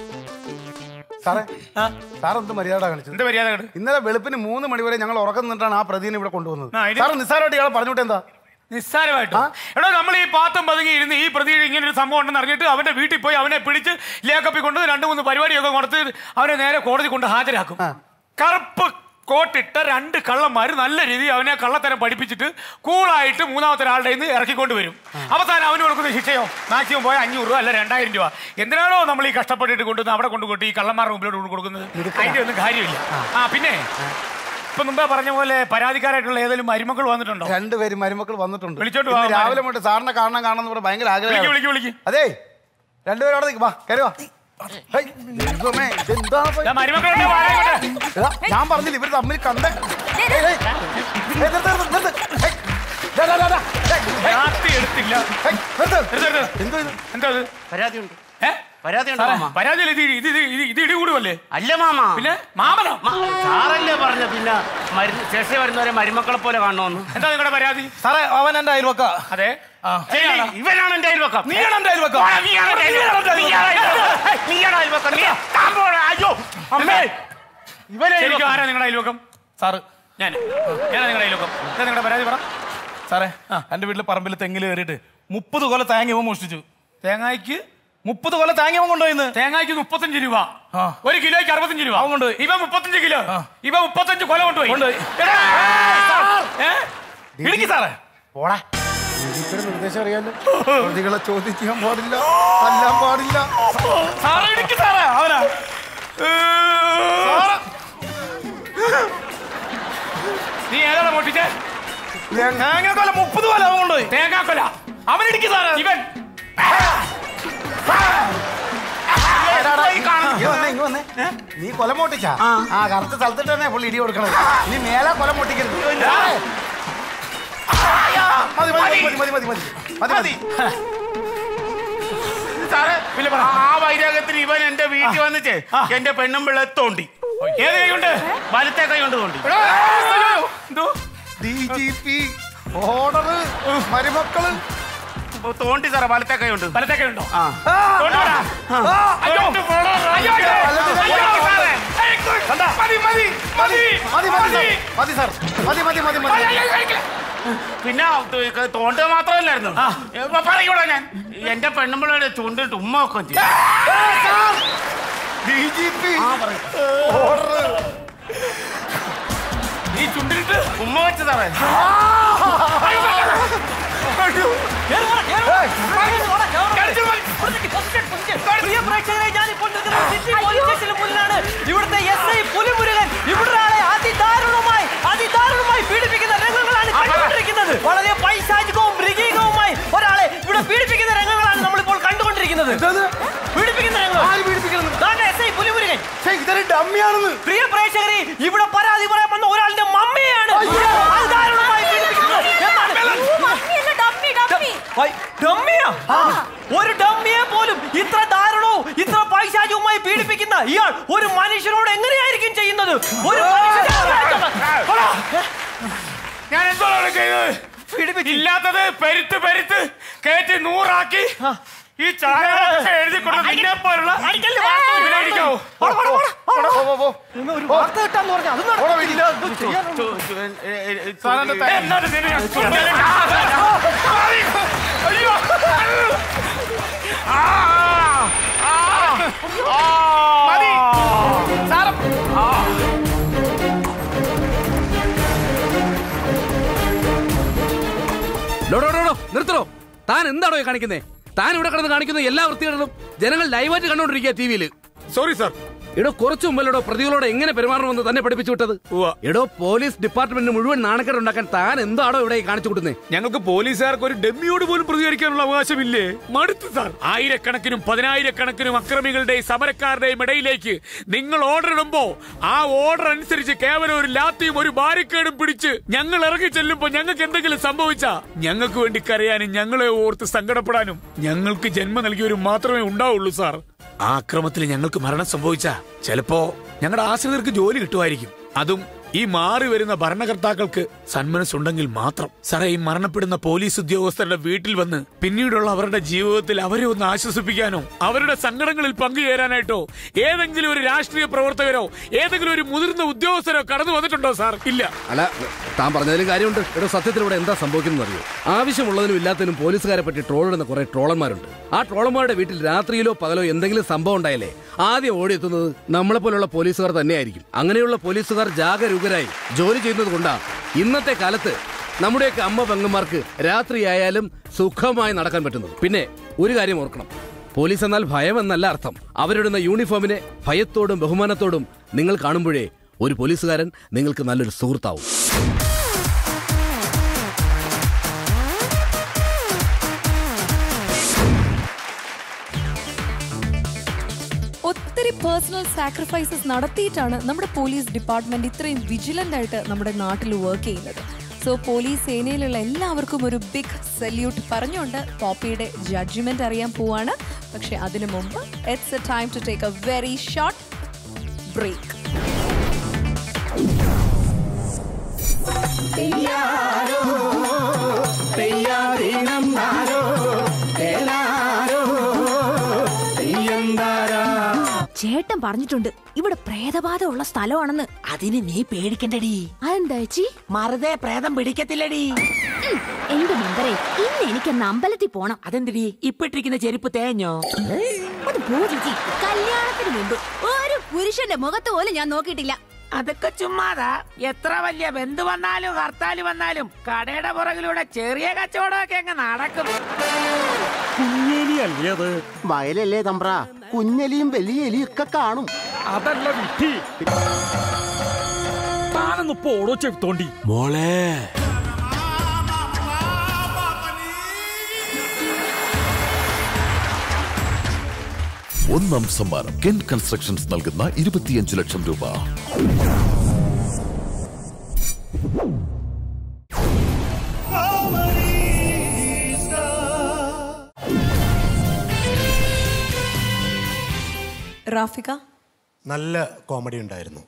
സാറേ ആ, സാർ എന്ത് മര്യാദ കാണിച്ചത് എന്ത് മര്യാദ കേട് ഇന്നലെ വെളുപ്പിന് മൂന്ന് മണി വരെ ഞങ്ങൾ ഉറക്കം നിന്നിട്ടാണ് ആ പ്രതിനെ ഇവിടെ കൊണ്ടുവന്നത് ആ, ഇത്- സാർ നിസ്സാരമായിട്ട് ഇയാളെ പറഞ്ഞുവിട്ട് എന്താ നിസ്സാരമായിട്ട് എടോ നമ്മൾ ഈ പാത്തും പതുങ്ങി ഇരുന്ന് ഈ പ്രതി ഇങ്ങനെ ഒരു സംഭവം ഉണ്ടെന്ന് അറിഞ്ഞിട്ട് അവന്റെ വീട്ടിൽ പോയി അവനെ പിടിച്ച് ലേക്കപ്പി കൊണ്ട് രണ്ട് മൂന്ന് പരിപാടിയൊക്കെ കൊടുത്ത് അവനെ നേരെ കോടതി കൊണ്ട് ഹാജരാക്കും കറുപ്പ് കോട്ടിട്ട രണ്ട് കള്ളന്മാർ നല്ല രീതിയിൽ അവനെ കള്ളത്തരം പഠിപ്പിച്ചിട്ട് കൂളായിട്ട് മൂന്നാമത്തെ ഒരാളുടെ നിന്ന് ഇറക്കിക്കൊണ്ട് വരും അവസാനം അവന് കൊടുക്കുന്ന ശിക്ഷയോ മാക്സിമം പോയ അഞ്ഞൂറ് രൂപ അല്ല രണ്ടായിരം രൂപ എന്തിനാണോ നമ്മൾ ഈ കഷ്ടപ്പെട്ടിട്ട് കൊണ്ടുവന്ന് അവിടെ കൊണ്ടുപോയിട്ട് ഈ കള്ളന്മാരുടെ മുമ്പിലോട്ട് കൊണ്ട് കൊടുക്കുന്നത് അതിന്റെ ഒന്നും കാര്യമില്ല ആ പിന്നെ ഇപ്പൊ മുമ്പേ പറഞ്ഞ പോലെ പരാതിക്കാരായിട്ടുള്ള ഏതെങ്കിലും മരുമക്കൾ വന്നിട്ടുണ്ടോ രണ്ടുപേരും മരുമക്കൾ വന്നിട്ടുണ്ട് വിളിച്ചോണ്ട് വാ, ഇന്ന് രാവിലെ മുതൽ സാറിനെ കാണണം കാണണം എന്ന് പറഞ്ഞ് ഭയങ്കര വിളിക്ക് ആഗ്രഹം വിളിക്ക് വിളിക്ക് അതെ രണ്ടുപേരും അവിടെ നിൽക്ക്. വാ കയറി വാ ഹേയ്, ദൈവമേ, ഇതെന്താ ഇപ്പൊ? ദാ മരുമക്കളുണ്ട് വാടാ ഇങ്ങോട്ട്. എടാ, ഞാൻ പറഞ്ഞില്ല ഇവര് തമ്മിൽ കണ്ട ഏയ്, ഏയ്, ഏയ്, നിർത്ത്, നിർത്ത്, നിർത്ത്. ഹേയ്, ഡാ, ഡാ, ഡാ, ഡാ. ഹേയ്, ഹേയ്, രാത്രി എടുത്തില്ല ഹേയ്, നിർത്ത്. എടുത്ത് എടുത്ത്. എന്തോ ഇത്? എന്താ ഇത് പരാതിയുണ്ട് ഏ? പരാതിയുണ്ട് സാറേ, മാമ പരാതിയല്ല ഇത് ഇത് ഇത് ഇത് ഇത് ഇടികൂടുമല്ലേ അല്ല മാമ പിന്നെ മാമനോ മ- സാറല്ലേ പറഞ്ഞ പിന്നെ മരുന്ന് ശേഷം വരുന്നവരെ മരുമക്കളെ പോലെ കാണണമെന്ന് എന്താ നിങ്ങളുടെ പരാതി സാറേ അവൻ എന്റെ അയൽവക്ക അതെ ശരി, ഇവനാണ് എന്റെ അയൽവക്കം നീയാണ് എന്റെ അയൽവക്കം പോടാ, നീയാണ് എന്റെ അയൽവക്കം. നീയാണ് അയൽവക്കം. ഹേയ്, നീയാണ് അയൽവക്കം. നീ താൻ പോടാ. അയ്യോ അമ്മേ ഇവനെ ശരിക്കും ആരാ നിങ്ങളുടെ അയൽവക്കം സാറ് ഞാൻ ഞാനാ നിങ്ങളുടെ അയൽവക്കം എന്താ നിങ്ങളുടെ പരാതി പറ സാറേ എന്റെ വീട്ടിലെ പറമ്പിൽ തെങ്ങിൽ കയറിയിട്ട് മുപ്പത് കൊല തേങ്ങ ഇവൻ മോഷ്ടിച്ചു തേങ്ങായ്ക്ക് മുപ്പത് കൊല തേങ്ങ ഇവൻ കൊണ്ടുപോയിന്ന് തേങ്ങായ്ക്ക് മുപ്പത്തഞ്ച് രൂപ ആ. ഒരു കിലോയ്ക്ക് അറുപത്തഞ്ച് രൂപ അവൻ കൊണ്ടുപോയി. ഇവ മുപ്പത്തഞ്ച് കിലോ ഇവ മുപ്പത്തഞ്ച് കൊല കൊണ്ടുപോയി കൊണ്ടുപോയി. എടാ, ഏ? ഇടുക്കി സാറേ പോടാ ഡിജിപ്പിയുടെ നിർദ്ദേശം അറിയാലോ പ്രതികളെ ചോദ്യം ചെയ്യാൻ പാടില്ല തല്ലാൻ പാടില്ല സാറേ ഇടുക്കി സാറേ അവനാ നീ ഏതാണ് പൊട്ടിച്ചേ തേങ്ങാക്കൊല മുപ്പത് കൊല അവൻ കൊണ്ടുപോയി തേങ്ങാക്കൊല അവനിടിക്ക് സാറേ ഇവൻ ഇങ്ങ് വന്നേ, ഇങ്ങ് വന്നേ. നീ കൊല മോട്ടിച്ചാ ആ കറക്റ്റ് സ്ഥലത്തിട്ട് തന്നെ പുള്ളി ഇടി കൊടുക്കണത് നീ മേലെ കൊല മോട്ടിക്കരുത് ഏയ്. മതി മതി മതി മതി മതി മതി മതി മതി സാറേ ആ വൈരാഗ്യത്തിന് ഇവൻ എന്റെ വീട്ടിൽ വന്നിട്ട് എന്റെ പെണ്ണും പിള്ളെ തോണ്ടി ഏത് കൈ കൊണ്ട് വലത്തെ കൈ കൊണ്ട് തോണ്ടി എന്തോ ഡി ജി പി ഓർഡർ മരുമക്കള് തോണ്ടി സാറേ വലത്തെ കൈ കൊണ്ട് വലത്തെ കൈ ഉണ്ടോ ആ കൊണ്ടുപോടാ. കൊണ്ടുപോടാ. അയ്യോ, അയ്യോ, അയ്യോ, സാറേ. ഏയ്, മതി മതി മതി മതി മതി സാർ മതി സാർ മതി മതി മതി മതി പിന്നെ തോണ്ടുക മാത്രമല്ലായിരുന്നു പറയൂടാ ഞാൻ എന്റെ പെണ്ണുമ്പിള്ളയുടെ ചൂണ്ടിട്ട് ഉമ്മ ഒക്കെ ചെയ്യും ഡി ജി പി ഓർഡർ നീ ചുണ്ടിലിട്ട് ഉമ്മ വെച്ച് സാറേ പ്രിയ പ്രേക്ഷകരെ ഞാനിപ്പോൾ നിൽക്കുന്നത് സിറ്റി പോലീസ് സ്റ്റേഷന് മുന്നിലാണ് ഇവിടുത്തെ എസ് ഐ പുലിമുരുകൻ ഇവിടെ ആളെ അതിദാരുണമായി അതിദാരുണമായി പീഡിപ്പിക്കുന്ന രംഗങ്ങളാണ് കണ്ടുകൊണ്ടിരിക്കുന്നത് വളരെ പൈശാചികവും മൃഗീകവുമായി ഒരാളെ ഇവിടെ പീഡിപ്പിക്കുന്ന രംഗങ്ങളാണ് നമ്മളിപ്പോൾ കണ്ടുകൊണ്ടിരിക്കുന്നത് പീഡിപ്പിക്കുന്ന രംഗങ്ങൾ ആര് പീഡിപ്പിക്കണം ദാണ്ടെ എസ് ഐ പുലിമുരുകൻ ഛേ, ഇതൊരു ഡമ്മിയാണെന്ന് പ്രിയ പ്രേക്ഷകരെ ഇവിടെ പരാതി പറയാൻ വന്ന ഒരാളുടെ മമ്മിയാണ് അതിദാരുണമായി പീഡിപ്പിക്കുന്നത് എന്നാണ് മമ്മിയല്ല, ഡമ്മി, ഡമ്മി. ഐ, ഡമ്മിയാ? ഒരു ഡമ്മിയെ പോലും ഇത്ര ദാരുണവും ഇത്ര പൈശാചികവുമായി പീഡിപ്പിക്കുന്ന ഇയാൾ ഒരു മനുഷ്യനോട് എങ്ങനെയായിരിക്കും ചെയ്യുന്നത് ഒരു ഞാൻ എന്തോടാണ് ചെയ്തത് ഇല്ലാത്തത് പെരുത്ത് പെരുത്ത് കയറ്റി നൂറാക്കി ഈ ചായ എഴുതി കൊടുത്ത് നിന്നെ പോലുള്ള ഇവിടെ ഇരിക്കാവോ? ഒരു വാർത്ത കിട്ടാന്ന് പറഞ്ഞാൽ അത് നടക്കില്ല. ഇത് ചെയ്യാനുള്ള- ഏ, എന്നാലും നിന്നെ ഞാൻ ചുണ്ടിലിട്ട് അയ്യോ ആ, ആ, ആ. മതി. സാറ് ഡോ, ഡോ, ഡോ, ഡോ, നിർത്തണോ താൻ എന്താണോ ഈ കാണിക്കുന്നേ താൻ ഇവിടെ കിടന്ന് കാണിക്കുന്ന എല്ലാ വൃത്തികളും ജനങ്ങൾ ലൈവായിട്ട് കണ്ടോണ്ടിരിക്കുക ടി വിയിൽ സോറി സാർ എടോ കുറച്ചു മുമ്പല്ലടോ പ്രതികളോട് എങ്ങനെ പെരുമാറണമെന്ന് തന്നെ പഠിപ്പിച്ചു വിട്ടത് എടോ പോലീസ് ഡിപ്പാർട്ട്മെന്റിന് മുഴുവൻ നാണക്കേട് ഉണ്ടാക്കാൻ താൻ എന്താണോ ഇവിടെ ഈ കാണിച്ചു കൊടുക്കുന്നേ ഞങ്ങൾക്ക് പോലീസുകാർക്ക് ഒരു ഡെമ്മിയോട് പോലും പ്രതികരിക്കാനുള്ള അവകാശമില്ലേ മടുത്തു സാർ ആയിരക്കണക്കിനും പതിനായിരക്കണക്കിനും അക്രമികളുടെയും സമരക്കാരുടെയും ഇടയിലേക്ക് നിങ്ങൾ ഓർഡർ ഇടുമ്പോ ആ ഓർഡർ അനുസരിച്ച് കേവലം ഒരു ലാത്തിയും ഒരു ബാരിക്കേഡും പിടിച്ച് ഞങ്ങൾ ഇറങ്ങി ചെല്ലുമ്പോ ഞങ്ങൾക്ക് എന്തെങ്കിലും സംഭവിച്ചാ ഞങ്ങൾക്ക് വേണ്ടി കരയാനും ഞങ്ങളെ ഓർത്ത് സങ്കടപ്പെടാനും ഞങ്ങൾക്ക് ജന്മം നൽകിയവരും മാത്രമേ ഉണ്ടാവുള്ളൂ സാർ ആ അക്രമത്തിൽ ഞങ്ങൾക്ക് മരണം സംഭവിച്ച ചിലപ്പോ ഞങ്ങളുടെ ആശ്രിതർക്ക് ജോലി കിട്ടുമായിരിക്കും അതും ഈ മാറി വരുന്ന ഭരണകർത്താക്കൾക്ക് സന്മനസ്സുണ്ടെങ്കിൽ മാത്രം സാറേ ഈ മരണപ്പെടുന്ന പോലീസ് ഉദ്യോഗസ്ഥരുടെ വീട്ടിൽ വന്ന് പിന്നീടുള്ള അവരുടെ ജീവിതത്തിൽ അവരെ ഒന്ന് ആശ്വസിപ്പിക്കാനോ അവരുടെ സങ്കടങ്ങളിൽ പങ്കുചേരാനായിട്ടോ ഏതെങ്കിലും ഒരു രാഷ്ട്രീയ പ്രവർത്തകരോ ഏതെങ്കിലും ഒരു മുതിർന്ന ഉദ്യോഗസ്ഥരോ കടന്നു വന്നിട്ടുണ്ടോ സാർ ഇല്ല അല്ല താൻ പറഞ്ഞതിലും കാര്യമുണ്ട് എടോ സത്യത്തിൽ ഇവിടെ എന്താ സംഭവിക്കുന്നത് അറിയോ ആവശ്യമുള്ളതിനും ഇല്ലാത്തതിനും പോലീസുകാരെ പറ്റി ട്രോളിടുന്ന കുറെ ട്രോളന്മാരുണ്ട് ആ ട്രോളന്മാരുടെ വീട്ടിൽ രാത്രിയിലോ പകലോ എന്തെങ്കിലും സംഭവം ഉണ്ടായാലേ ആദ്യം ഓടിയെത്തുന്നത് നമ്മളെ പോലുള്ള പോലീസുകാർ തന്നെയായിരിക്കും അങ്ങനെയുള്ള പോലീസുകാർ ജാഗരൂകരായി ജോലി ചെയ്യുന്നത് കൊണ്ടാ ഇന്നത്തെ കാലത്ത് നമ്മുടെയൊക്കെ അമ്മ പെങ്ങന്മാർക്ക് രാത്രിയായാലും സുഖമായി നടക്കാൻ പറ്റുന്നത് പിന്നെ ഒരു കാര്യം ഓർക്കണം പോലീസ് എന്നാൽ ഭയം എന്നല്ല അർത്ഥം അവരിടുന്ന യൂണിഫോമിനെ ഭയത്തോടും ബഹുമാനത്തോടും നിങ്ങൾ കാണുമ്പോഴേ ഒരു പോലീസുകാരൻ നിങ്ങൾക്ക് നല്ലൊരു സുഹൃത്താവും ഒത്തിരി പേഴ്സണൽ സാക്രിഫൈസസ് നടത്തിയിട്ടാണ് നമ്മുടെ പോലീസ് ഡിപ്പാർട്ട്മെന്റ് ഇത്രയും വിജിലന്റ് ആയിട്ട് നമ്മുടെ നാട്ടിൽ വർക്ക് ചെയ്യുന്നത് സോ പോലീസ് സേനയിലുള്ള എല്ലാവർക്കും ഒരു ബിഗ് സല്യൂട്ട് പറഞ്ഞുകൊണ്ട് പോപ്പിയുടെ ജഡ്ജ്മെന്റ് അറിയാൻ പോവാണ് പക്ഷെ അതിനു മുമ്പ് it's a time to take a very short break ചേട്ടൻ പറഞ്ഞിട്ടുണ്ട് ഇവിടെ പ്രേതബാധ ഉള്ള സ്ഥലമാണെന്ന് അതിന് നീ പേടിക്കണ്ടടി അതെന്താ ചേച്ചി മറുതെ പ്രേതം പിടിക്കത്തില്ലടി എന്റെ മന്ദരേ ഇന്ന് എനിക്കൊന്ന് അമ്പലത്തിൽ പോണം അതെന്തിടി ഇപ്പിട്ടിരിക്കുന്ന ചെരുപ്പ് തേഞ്ഞോ അത് പോ ചേച്ചി കല്യാണത്തിന് മുമ്പ് ഒരു പുരുഷന്റെ മുഖത്ത് പോലും ഞാൻ നോക്കിയിട്ടില്ല അതൊക്കെ ചുമ്മാതാ എത്ര വലിയ ബന്ധു വന്നാലും ഹർത്താല് വന്നാലും കടയുടെ പുറകിലൂടെ ചെറിയ കച്ചവടമൊക്കെ അങ്ങ് നടക്കും വയലല്ലേ തമ്പ്ര കുഞ്ഞെലിയും വലിയ എലിയും ഒക്കെ കാണും അതല്ല വിട്ടി താനൊന്ന് പോടോ ചെവിത്തോണ്ടി മോളെ ഒന്നാം സമ്മാനം കെൻ കൺസ്ട്രക്ഷൻസ് നൽകുന്ന ഇരുപത്തിയഞ്ച് ലക്ഷം രൂപ റാഫിക നല്ല കോമഡി ഉണ്ടായിരുന്നു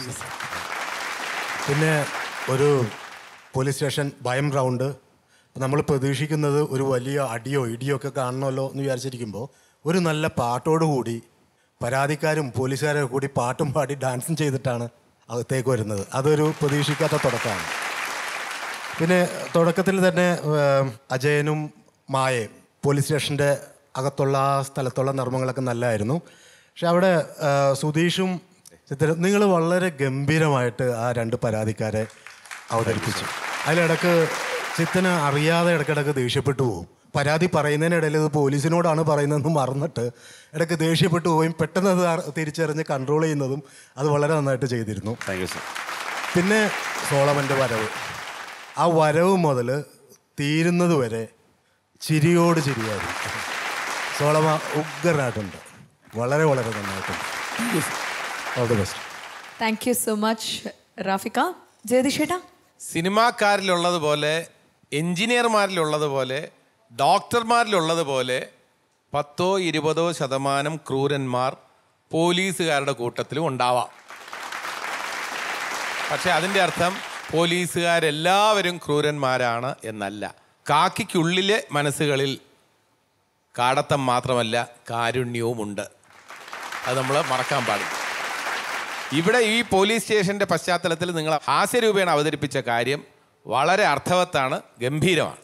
പിന്നെ ഒരു പോലീസ് സ്റ്റേഷൻ ഭയം റൗണ്ട് നമ്മൾ പ്രതീക്ഷിക്കുന്നത് ഒരു വലിയ അടിയോ ഇടിയോ ഒക്കെ കാണണമല്ലോ എന്ന് വിചാരിച്ചിരിക്കുമ്പോൾ ഒരു നല്ല പാട്ടോടുകൂടി പരാതിക്കാരും പോലീസുകാരും കൂടി പാട്ടും പാടി ഡാൻസും ചെയ്തിട്ടാണ് അകത്തേക്ക് വരുന്നത് അതൊരു പ്രതീക്ഷിക്കാത്ത തുടക്കമാണ് പിന്നെ തുടക്കത്തിൽ തന്നെ ഏം, അജയനും മായയും പോലീസ് സ്റ്റേഷൻ്റെ അകത്തുള്ള ആ സ്ഥലത്തുള്ള നർമ്മങ്ങളൊക്കെ നല്ലതായിരുന്നു പക്ഷെ അവിടെ ആ, സുധീഷും ചിത്ര നിങ്ങൾ വളരെ ഗംഭീരമായിട്ട് ആ രണ്ട് പരാതിക്കാരെ അവതരിപ്പിച്ചു അതിലിടക്ക് ചിത്തന് അറിയാതെ ഇടയ്ക്കിടയ്ക്ക് ദേഷ്യപ്പെട്ടു പോകും പരാതി പറയുന്നതിനിടയിൽ ഇത് പോലീസിനോടാണ് പറയുന്നതെന്ന് മറന്നിട്ട് ഇടയ്ക്ക് ദേഷ്യപ്പെട്ടു പോയും പെട്ടെന്ന് അത് അറി- തിരിച്ചറിഞ്ഞ് കൺട്രോൾ ചെയ്യുന്നതും അത് വളരെ നന്നായിട്ട് ചെയ്തിരുന്നു പിന്നെ സോളമൻ്റെ വരവ് ആ വരവ് മുതൽ തീരുന്നത് വരെ ചിരിയോട് ചിരിയായിരുന്നു സോളമ ഉഗ്രനായിട്ടുണ്ട് വളരെ വളരെ നന്നായിട്ടുണ്ട് all the best thank you so much റാഫിക ജയതിഷേട്ടാ സിനിമാക്കാരിലുള്ളതുപോലെ എഞ്ചിനീയർമാരിലുള്ളതുപോലെ ഡോക്ടർമാരിലുള്ളതുപോലെ പത്തോ ഇരുപതോ ശതമാനം ക്രൂരന്മാർ പോലീസുകാരുടെ കൂട്ടത്തിലും ഉണ്ടാവാം പക്ഷെ അതിൻ്റെ അർത്ഥം പോലീസുകാരെല്ലാവരും ക്രൂരന്മാരാണ് എന്നല്ല കാക്കിക്കുള്ളിലെ മനസ്സുകളിൽ കാടത്തം മാത്രമല്ല കാരുണ്യവുമുണ്ട് അത് നമ്മൾ മറക്കാൻ പാടില്ല ഇവിടെ ഈ പോലീസ് സ്റ്റേഷന്റെ പശ്ചാത്തലത്തിൽ നിങ്ങൾ ഹാസ്യരൂപേണ അവതരിപ്പിച്ച കാര്യം വളരെ അർത്ഥവത്താണ് ഗംഭീരമാണ്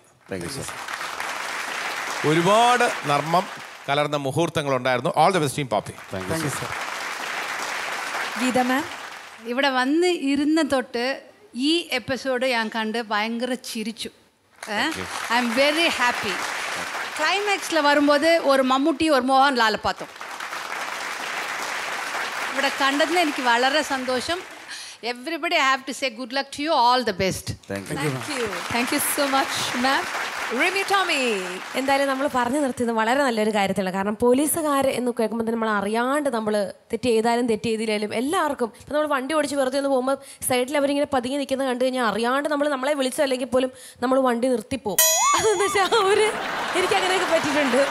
ഒരുപാട് നർമ്മം കലർന്ന മുഹൂർത്തങ്ങളുണ്ടായിരുന്നു all the best team Poppy Geetha ma'am ഇവിടെ വന്ന് ഇരുന്ന തൊട്ട് ഈ എപ്പിസോഡ് ഞാൻ കണ്ട് ഭയങ്കര ചിരിച്ചു ഐ എം വെരി ഹാപ്പി ക്ലൈമാക്ஸில் வரும்போது ஒரு മമ്മൂട്ടി ഒരു മോഹൻലാൽ பார்த்தோம் ഇവിടെ കണ്ടതിൽ എനിക്ക് വളരെ സന്തോഷം everybody have to say good luck to you all the best thank you thank you so much ma'am Rimi Tomy എന്തായാലും നമ്മൾ പറഞ്ഞു നിർത്തിയത് വളരെ നല്ലൊരു കാര്യത്തിലാണ് കാരണം പോലീസുകാർ എന്ന് കേൾക്കുമ്പോൾ തന്നെ നമ്മൾ അറിയാണ്ട് നമ്മൾ തെറ്റ് ചെയ്താലും തെറ്റ് ചെയ്തില്ലാലും എല്ലാവർക്കും ഇപ്പം നമ്മൾ വണ്ടി ഓടിച്ച് വെറുതെ ഒന്ന് പോകുമ്പോൾ സൈഡിൽ അവരിങ്ങനെ പതുങ്ങി നിൽക്കുന്നത് കണ്ടു കഴിഞ്ഞാൽ അറിയാണ്ട് നമ്മൾ നമ്മളെ വിളിച്ചല്ലെങ്കിൽ പോലും നമ്മൾ വണ്ടി നിർത്തിപ്പോവും അതെന്ന് വെച്ചാൽ ഒരു എനിക്ക് അങ്ങനെയൊക്കെ പറ്റിയിട്ടുണ്ട്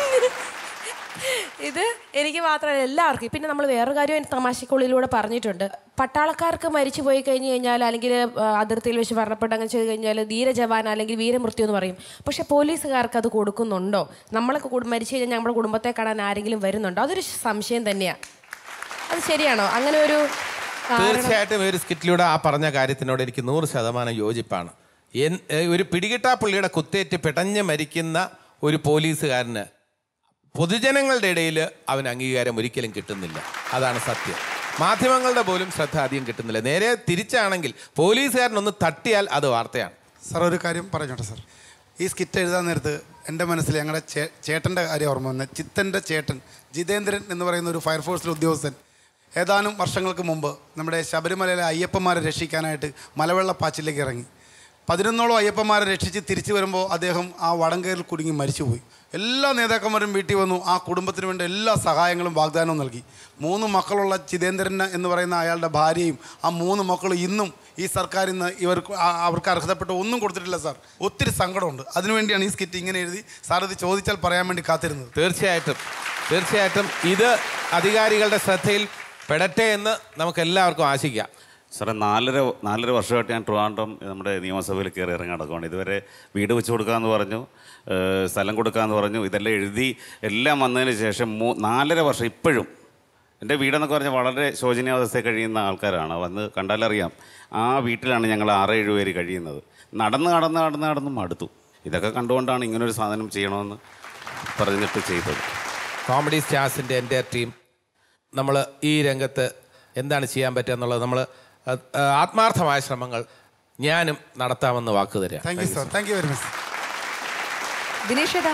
ഇത് എനിക്ക് മാത്രമല്ല എല്ലാവർക്കും പിന്നെ നമ്മൾ വേറൊരു കാര്യം എനിക്ക് തമാശക്കുള്ളിലൂടെ പറഞ്ഞിട്ടുണ്ട് പട്ടാളക്കാർക്ക് മരിച്ചു പോയി കഴിഞ്ഞ് കഴിഞ്ഞാൽ അല്ലെങ്കിൽ ആ, അതിർത്തിയിൽ വെച്ച് മരണപ്പെട്ട് അങ്ങനെ ചെയ്ത് കഴിഞ്ഞാൽ ധീരജവാൻ അല്ലെങ്കിൽ വീരമൃത്യു എന്ന് പറയും പക്ഷെ പോലീസുകാർക്ക് അത് കൊടുക്കുന്നുണ്ടോ നമ്മളൊക്കെ കുടു- മരിച്ചു കഴിഞ്ഞാൽ നമ്മുടെ കുടുംബത്തെ കാണാൻ ആരെങ്കിലും വരുന്നുണ്ടോ അതൊരു സംശയം തന്നെയാണ് അത് ശരിയാണോ അങ്ങനെ ഒരു കാരണം- തീർച്ചയായിട്ടും ഈ ഒരു സ്കിറ്റിലൂടെ ആ പറഞ്ഞ കാര്യത്തിനോട് എനിക്ക് നൂറ് ശതമാനം യോജിപ്പാണ് എൻ- ഏ, ഒരു പിടികിട്ടാ പുള്ളിയുടെ കുത്തേറ്റ് പിടഞ്ഞ് മരിക്കുന്ന ഒരു പോലീസുകാരന് പൊതുജനങ്ങളുടെ ഇടയിൽ അവന് അംഗീകാരം ഒരിക്കലും കിട്ടുന്നില്ല അതാണ് സത്യം മാധ്യമങ്ങളുടെ പോലും ശ്രദ്ധ അധികം കിട്ടുന്നില്ല നേരെ തിരിച്ചാണെങ്കിൽ പോലീസുകാരനൊന്ന് തട്ടിയാൽ അത് വാർത്തയാണ് സാർ ഒരു കാര്യം പറഞ്ഞോട്ടെ സാർ ഈ സ്കിറ്റ് എഴുതാൻ നേരത്ത് എൻ്റെ മനസ്സിൽ ഞങ്ങളുടെ ചേ ചേട്ടൻ്റെ കാര്യം ഓർമ്മ വന്നത് ചിത്തൻ്റെ ചേട്ടൻ ജിതേന്ദ്രൻ എന്ന് പറയുന്ന ഒരു ഫയർഫോഴ്സിലെ ഉദ്യോഗസ്ഥൻ ഏതാനും വർഷങ്ങൾക്ക് മുമ്പ് നമ്മുടെ ശബരിമലയിലെ അയ്യപ്പന്മാരെ രക്ഷിക്കാനായിട്ട് മലവെള്ളപ്പാച്ചിലേക്ക് ഇറങ്ങി പതിനൊന്നോളം അയ്യപ്പന്മാരെ രക്ഷിച്ച് തിരിച്ചു വരുമ്പോൾ അദ്ദേഹം ആ വടങ്കേറിൽ കുടുങ്ങി മരിച്ചുപോയി എല്ലാ നേതാക്കന്മാരും വീട്ടിൽ വന്നു ആ കുടുംബത്തിന് വേണ്ട എല്ലാ സഹായങ്ങളും വാഗ്ദാനവും നൽകി മൂന്ന് മക്കളുള്ള ചിതേന്ദ്രൻ എന്ന് പറയുന്ന അയാളുടെ ഭാര്യയും ആ മൂന്ന് മക്കളും ഇന്നും ഈ സർക്കാരിൽ നിന്ന് ഇവർക്ക് ആ- അവർക്ക് അർഹതപ്പെട്ട ഒന്നും കൊടുത്തിട്ടില്ല സാർ ഒത്തിരി സങ്കടമുണ്ട് അതിനുവേണ്ടിയാണ് ഈ സ്കിറ്റ് ഇങ്ങനെ എഴുതി സാർ ഇത് ചോദിച്ചാൽ പറയാൻ വേണ്ടി കാത്തിരുന്നത് തീർച്ചയായിട്ടും തീർച്ചയായിട്ടും ഇത് അധികാരികളുടെ ശ്രദ്ധയിൽ പെടട്ടെ എന്ന് നമുക്ക് എല്ലാവർക്കും ആശിക്കാം സാറേ നാലര നാലര വർഷമായിട്ട് ഞാൻ ട്രിവാൻഡ്രം നമ്മുടെ നിയമസഭയിൽ കയറി ഇറങ്ങി നടക്കുകയാണ് ഇതുവരെ വീട് വെച്ച് കൊടുക്കാമെന്ന് പറഞ്ഞു ഏഹ് സ്ഥലം കൊടുക്കാമെന്ന് പറഞ്ഞു ഇതെല്ലാം എഴുതി എല്ലാം വന്നതിന് ശേഷം മൂ നാലര വർഷം ഇപ്പോഴും എൻ്റെ വീടെന്നൊക്കെ പറഞ്ഞാൽ വളരെ ശോചനീയാവസ്ഥയിൽ കഴിയുന്ന ആൾക്കാരാണ് വന്ന് കണ്ടാലറിയാം ആ വീട്ടിലാണ് ഞങ്ങൾ ആറേഴ് പേര് കഴിയുന്നത് നടന്ന് നടന്ന് നടന്ന് നടന്ന് മടുത്തു ഇതൊക്കെ കണ്ടുകൊണ്ടാണ് ഇങ്ങനൊരു സാധനം ചെയ്യണമെന്ന് പറഞ്ഞിട്ട് ചെയ്തത് കോമഡി സ്റ്റാർസിൻ്റെ എൻ്റെ ടീം നമ്മൾ ഈ രംഗത്ത് എന്താണ് ചെയ്യാൻ പറ്റുക എന്നുള്ളത് നമ്മൾ ആത്മാർത്ഥമായ ശ്രമങ്ങൾ ഞാനും നടത്താമെന്ന് വാക്ക് തരാം thank you sir thank you very much Dinesh ഏട്ടാ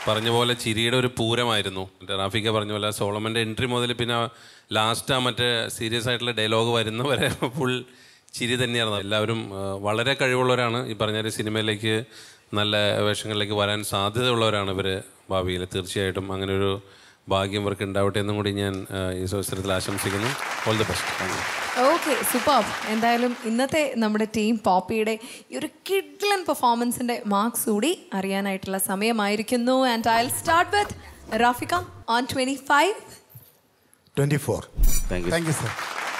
പറഞ്ഞ പോലെ ചിരിയുടെ ഒരു പൂരമായിരുന്നു മറ്റേ റാഫിക്ക പറഞ്ഞ പോലെ സോളമൻ്റെ എൻട്രി മുതൽ പിന്നെ ലാസ്റ്റ് ആ മറ്റേ സീരിയസ് ആയിട്ടുള്ള ഡയലോഗ് വരുന്നവരെ ഫുൾ ചിരി തന്നെയായിരുന്നു എല്ലാവരും ആ, വളരെ കഴിവുള്ളവരാണ് ഈ പറഞ്ഞ ഒരു സിനിമയിലേക്ക് നല്ല വേഷങ്ങളിലേക്ക് വരാൻ സാധ്യതയുള്ളവരാണ് ഇവർ ഭാവിയിൽ തീർച്ചയായിട്ടും അങ്ങനെ ഒരു ഭാഗ്യം ഇവർക്ക് ഉണ്ടാവട്ടെ എന്നും കൂടി ഞാൻ ആ, ഈ അവസരത്തിൽ ആശംസിക്കുന്നു all the best thank you okay super എന്തായാലും ഇന്നത്തെ നമ്മുടെ ടീം പോപ്പിയുടെ ഈ ഒരു കിഡ്ലൻ പെർഫോമൻസിന്റെ മാർക്സ് കൂടി അറിയാനായിട്ടുള്ള സമയമായിരിക്കുന്നു ആൻഡ് ഐ സ്റ്റാർട്ട് വിത്ത് റാഫിക on twenty five twenty four thank thank you sir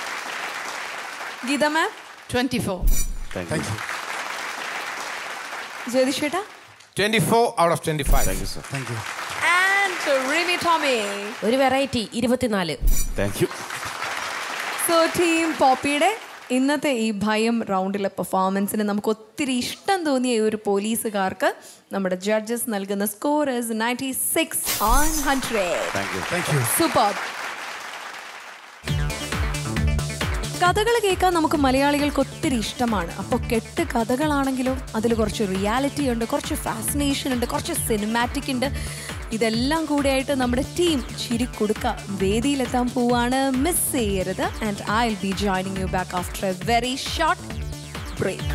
Geetha ma'am twenty four thank you ജ്യോതിഷേട്ടാ twenty four out of twenty five thank you sir thank you and Rimi Tomy ഒരു വെറൈറ്റി ഇരുപത്തിനാല് താങ്ക് യു സോ ടീം പോപ്പിയുടെ ഇന്നത്തെ ഈ ഭയം റൗണ്ടിലെ പെർഫോമൻസിന് നമുക്ക് ഒത്തിരി ഇഷ്ടം തോന്നിയ ഈ ഒരു പോലീസുകാർക്ക് നമ്മുടെ ജഡ്ജസ് നൽകുന്ന score ninety six on hundred thank you thank you super കഥകൾ കേൾക്കാൻ നമുക്ക് മലയാളികൾക്ക് ഒത്തിരി ഇഷ്ടമാണ് അപ്പോൾ കെട്ട് കഥകളാണെങ്കിലോ അതിൽ കുറച്ച് റിയാലിറ്റി ഉണ്ട് കുറച്ച് ഫാസിനേഷൻ ഉണ്ട് കുറച്ച് സിനിമാറ്റിക് ഉണ്ട് ഇതെല്ലാം കൂടിയായിട്ട് നമ്മുടെ ടീം ചിരി കൊടുക്ക വേദിയിലെത്താൻ പോവാണ് മിസ് ചെയ്യരുത് and I will be joining you back after a very short break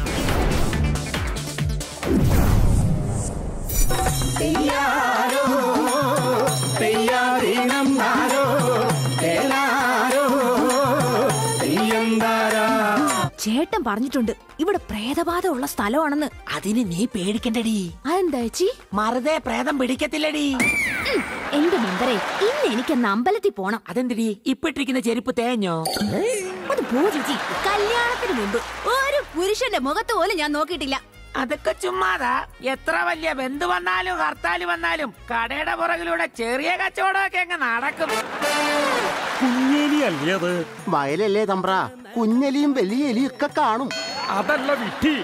ചേട്ടൻ പറഞ്ഞിട്ടുണ്ട് ഇവിടെ പ്രേതബാധ ഉള്ള സ്ഥലമാണെന്ന് അതിന് നീ പേടിക്കണ്ടടി അതെന്താ ചേച്ചി മറുതെ പ്രേതം പിടിക്കത്തില്ലടി എന്റെ മെമ്പറെ ഇന്ന് എനിക്കൊന്ന് അമ്പലത്തിൽ പോണം അതെന്തിടി ഇപ്പിട്ടിരിക്കുന്ന ചെരുപ്പ് തേഞ്ഞോ അത് പോ ചേച്ചി കല്യാണത്തിന് മുമ്പ് ഒരു പുരുഷന്റെ മുഖത്ത് പോലും ഞാൻ നോക്കിയിട്ടില്ല അതൊക്കെ ചുമ്മാതാ എത്ര വലിയ ബന്ധു വന്നാലും ഹർത്താല് വന്നാലും കടയുടെ പുറകിലൂടെ ചെറിയ കച്ചവടമൊക്കെ അങ്ങ് നടക്കും കുഞ്ഞേലി അല്ലേ അത് വയലല്ലേ തമ്പ്ര കുഞ്ഞലിയും വലിയ എലിയും ഒക്കെ കാണും അതല്ല വിട്ടി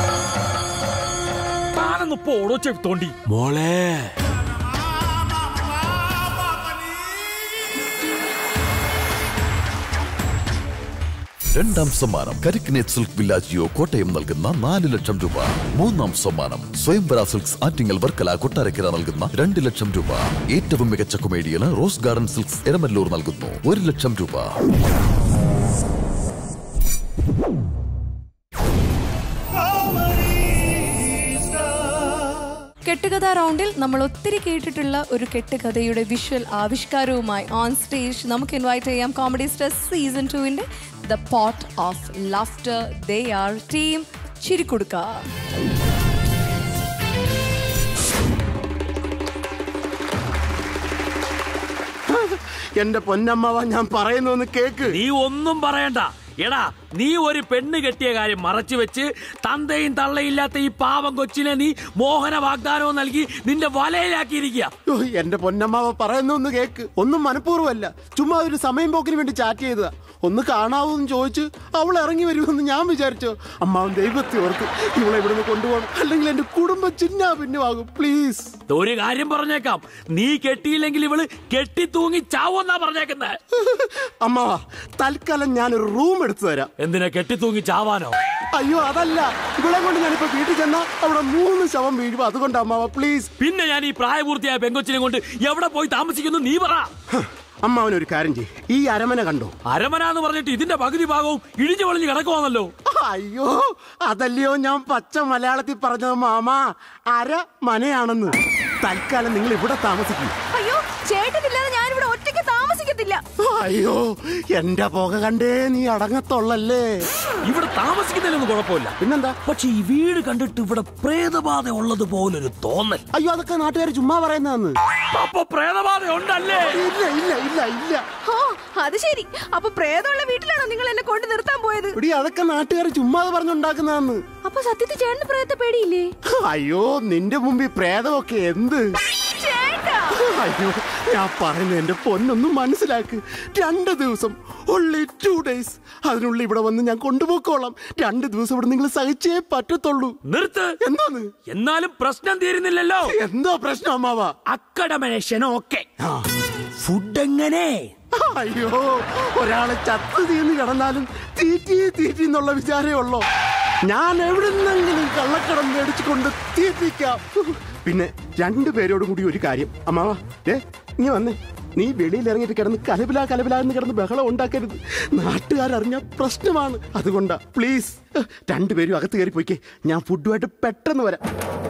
താനൊന്ന് പോടോ ചെവിത്തോണ്ടി മോളെ രണ്ടാം സമ്മാനം കരിക്കിനേറ്റ് സിൽക്ക് വില്ലാജിയോ കോട്ടയം നൽകുന്ന നാല് ലക്ഷം രൂപ മൂന്നാം സമ്മാനം സ്വയംവര സിൽക്സ് ആറ്റിങ്ങൽ വർക്കല കൊട്ടാരക്കര നൽകുന്ന രണ്ട് ലക്ഷം രൂപ ഏറ്റവും മികച്ച കൊമേഡിയന് റോസ് ഗാർഡൻ സിൽക്സ് എരമല്ലൂർ നൽകുന്നു ഒരു ലക്ഷം രൂപ കെട്ടുകഥ റൗണ്ടിൽ നമ്മൾ ഒത്തിരി കേട്ടിട്ടുള്ള ഒരു കെട്ടുകഥയുടെ വിഷ്വൽ ആവിഷ്കാരവുമായി ഓൺ സ്റ്റേജ് നമുക്ക് ഇൻവൈറ്റ് ചെയ്യാം കോമഡി സ്റ്റാർസ് സീസൺ ടുവിന്റെ the pot of laughter they are team Chirikkodukka എന്റെ പൊന്നമ്മവ ഞാൻ പറയുന്നൊന്ന് കേക്ക് നീ ഒന്നും പറയണ്ട എടാ നീ ഒരു പെണ്ണ് കെട്ടിയ കാര്യം മറച്ചു വെച്ച് തന്തയും തള്ളയില്ലാത്ത ഈ പാവം കൊച്ചിനെ നീ മോഹന വാഗ്ദാനവും നൽകി നിന്റെ വലയിലാക്കിയിരിക്കുക ഓ, എന്റെ പൊന്നമ്മാവ പറയുന്നൊന്ന് കേക്ക് ഒന്നും മനഃപൂർവ്വമല്ല ചുമ്മാ ഒരു സമയം പോക്കിന് വേണ്ടി ചാറ്റ് ചെയ്തതാ ഒന്ന് കാണാവൂന്ന് ചോദിച്ച് അവൾ ഇറങ്ങി വരുമെന്ന് ഞാൻ വിചാരിച്ചു അമ്മാവൻ ദൈവത്തെ ഓർത്ത് ഇവളെ ഇവിടുന്ന് കൊണ്ടുപോകണം അല്ലെങ്കിൽ എന്റെ കുടുംബം ചിന്ന ഭിന്നമാകും പ്ലീസ് ഒരു കാര്യം പറഞ്ഞേക്കാം നീ കെട്ടിയില്ലെങ്കിൽ ഇവള് കെട്ടി തൂങ്ങി ചാവെന്നാ പറഞ്ഞേക്കുന്നത് അമ്മാവ തൽക്കാലം ഞാനൊരു റൂം എടുത്തു തരാം എന്തിനാ കെട്ടി തൂങ്ങി ചാവാനോ അയ്യോ അതല്ല ഇവളെ കൊണ്ട് ഞാനിപ്പോ വീട്ടിൽ ചെന്നാ അവിടെ മൂന്ന് ശവം വീഴും അതുകൊണ്ട് അമ്മാവ പ്ലീസ് പിന്നെ ഞാൻ ഈ പ്രായപൂർത്തിയായ പെങ്കൊച്ചിനെ കൊണ്ട് എവിടെ പോയി താമസിക്കുന്നു നീ പറ അമ്മാവൻ ഒരു കാര്യം ചെയ്യ് ഈ അരമന കണ്ടോ അരമന എന്ന് പറഞ്ഞിട്ട് ഇതിന്റെ പകുതി ഭാഗവും ഇടിഞ്ഞു പൊളിഞ്ഞ് കിടക്കുവാണല്ലോ അയ്യോ അതല്ലയോ ഞാൻ പച്ച മലയാളത്തിൽ പറഞ്ഞത് മാമാ അര മനയാണെന്ന് തൽക്കാലം നിങ്ങൾ ഇവിടെ താമസിക്കും അയ്യോ ചേട്ടനില്ലാതെ ഞാനിവിടെ ഒറ്റയ്ക്ക് താമസിക്കത്തില്ല അയ്യോ എന്റെ പുക കണ്ടേ നീ അടങ്ങത്തുള്ളല്ലേ ഇവിടെ താമസിക്കുന്നതിലൊന്നും കുഴപ്പമില്ല പിന്നെന്താ പക്ഷെ ഈ വീട് കണ്ടിട്ട് ഇവിടെ പ്രേതബാധ ഉള്ളത് പോലൊരു തോന്നൽ അയ്യോ അതൊക്കെ നാട്ടുകാർ ചുമ്മാ പറയുന്നതെന്ന് അപ്പൊ പ്രേതബാധ ഉണ്ടല്ലേ ഇല്ല ഇല്ല ഇല്ല ഇല്ല ഓ അത് ശരി അപ്പൊ പ്രേതമുള്ള വീട്ടിലാണോ നിങ്ങൾ എന്നെ കൊണ്ട് നിർത്താൻ പോയത് എടി അതൊക്കെ നാട്ടുകാർ ചുമ്മാതെ പറഞ്ഞുണ്ടാക്കുന്നതെന്ന് അപ്പൊ സത്യത്തിൽ ചേട്ടന് പ്രേതത്തെ പേടിയില്ലേ അയ്യോ നിന്റെ മുമ്പിൽ പ്രേതമൊക്കെ എന്ത് ചേട്ടാ അയ്യോ ഞാൻ പറയുന്നത് എന്റെ പൊന്നൊന്നും മനസ്സിലാക്ക് രണ്ട് ദിവസം only ടു ഡേയ്സ് അതിനുള്ളിൽ ഇവിടെ വന്ന് ഞാൻ കൊണ്ടുപോക്കോളാം രണ്ട് ദിവസം ഇവിടെ നിങ്ങൾ സഹിച്ചേ പറ്റത്തുള്ളൂ നിർത്ത് എന്തോന്ന് എന്നാലും പ്രശ്നം തീരുന്നില്ലല്ലോ എന്തോ പ്രശ്നം അമ്മാവാ അക്കഡമേഷൻ ഓക്കെ ഫുഡ് എങ്ങനെ അയ്യോ ഒരാളെ ചത്ത് തീർന്ന് കിടന്നാലും തീറ്റി തീറ്റി എന്നുള്ള വിചാരമേ ഉള്ളോ ഞാൻ എവിടുന്നെങ്കിലും കള്ളക്കടം മേടിച്ചു കൊണ്ട് തീറ്റിക്കാം പിന്നെ രണ്ടുപേരോടും കൂടി ഒരു കാര്യം അമ്മാവാ ഏ നീ വന്നേ നീ വെളിയിൽ ഇറങ്ങിയിട്ട് കിടന്ന് കലബില കലബില എന്ന് കിടന്ന് ബഹളം ഉണ്ടാക്കരുത് നാട്ടുകാരറിഞ്ഞ പ്രശ്നമാണ് അതുകൊണ്ടാ പ്ലീസ് രണ്ടുപേരും അകത്ത് കയറി പോയിക്കേ ഞാൻ ഫുഡുമായിട്ട് പെട്ടെന്ന് വരാം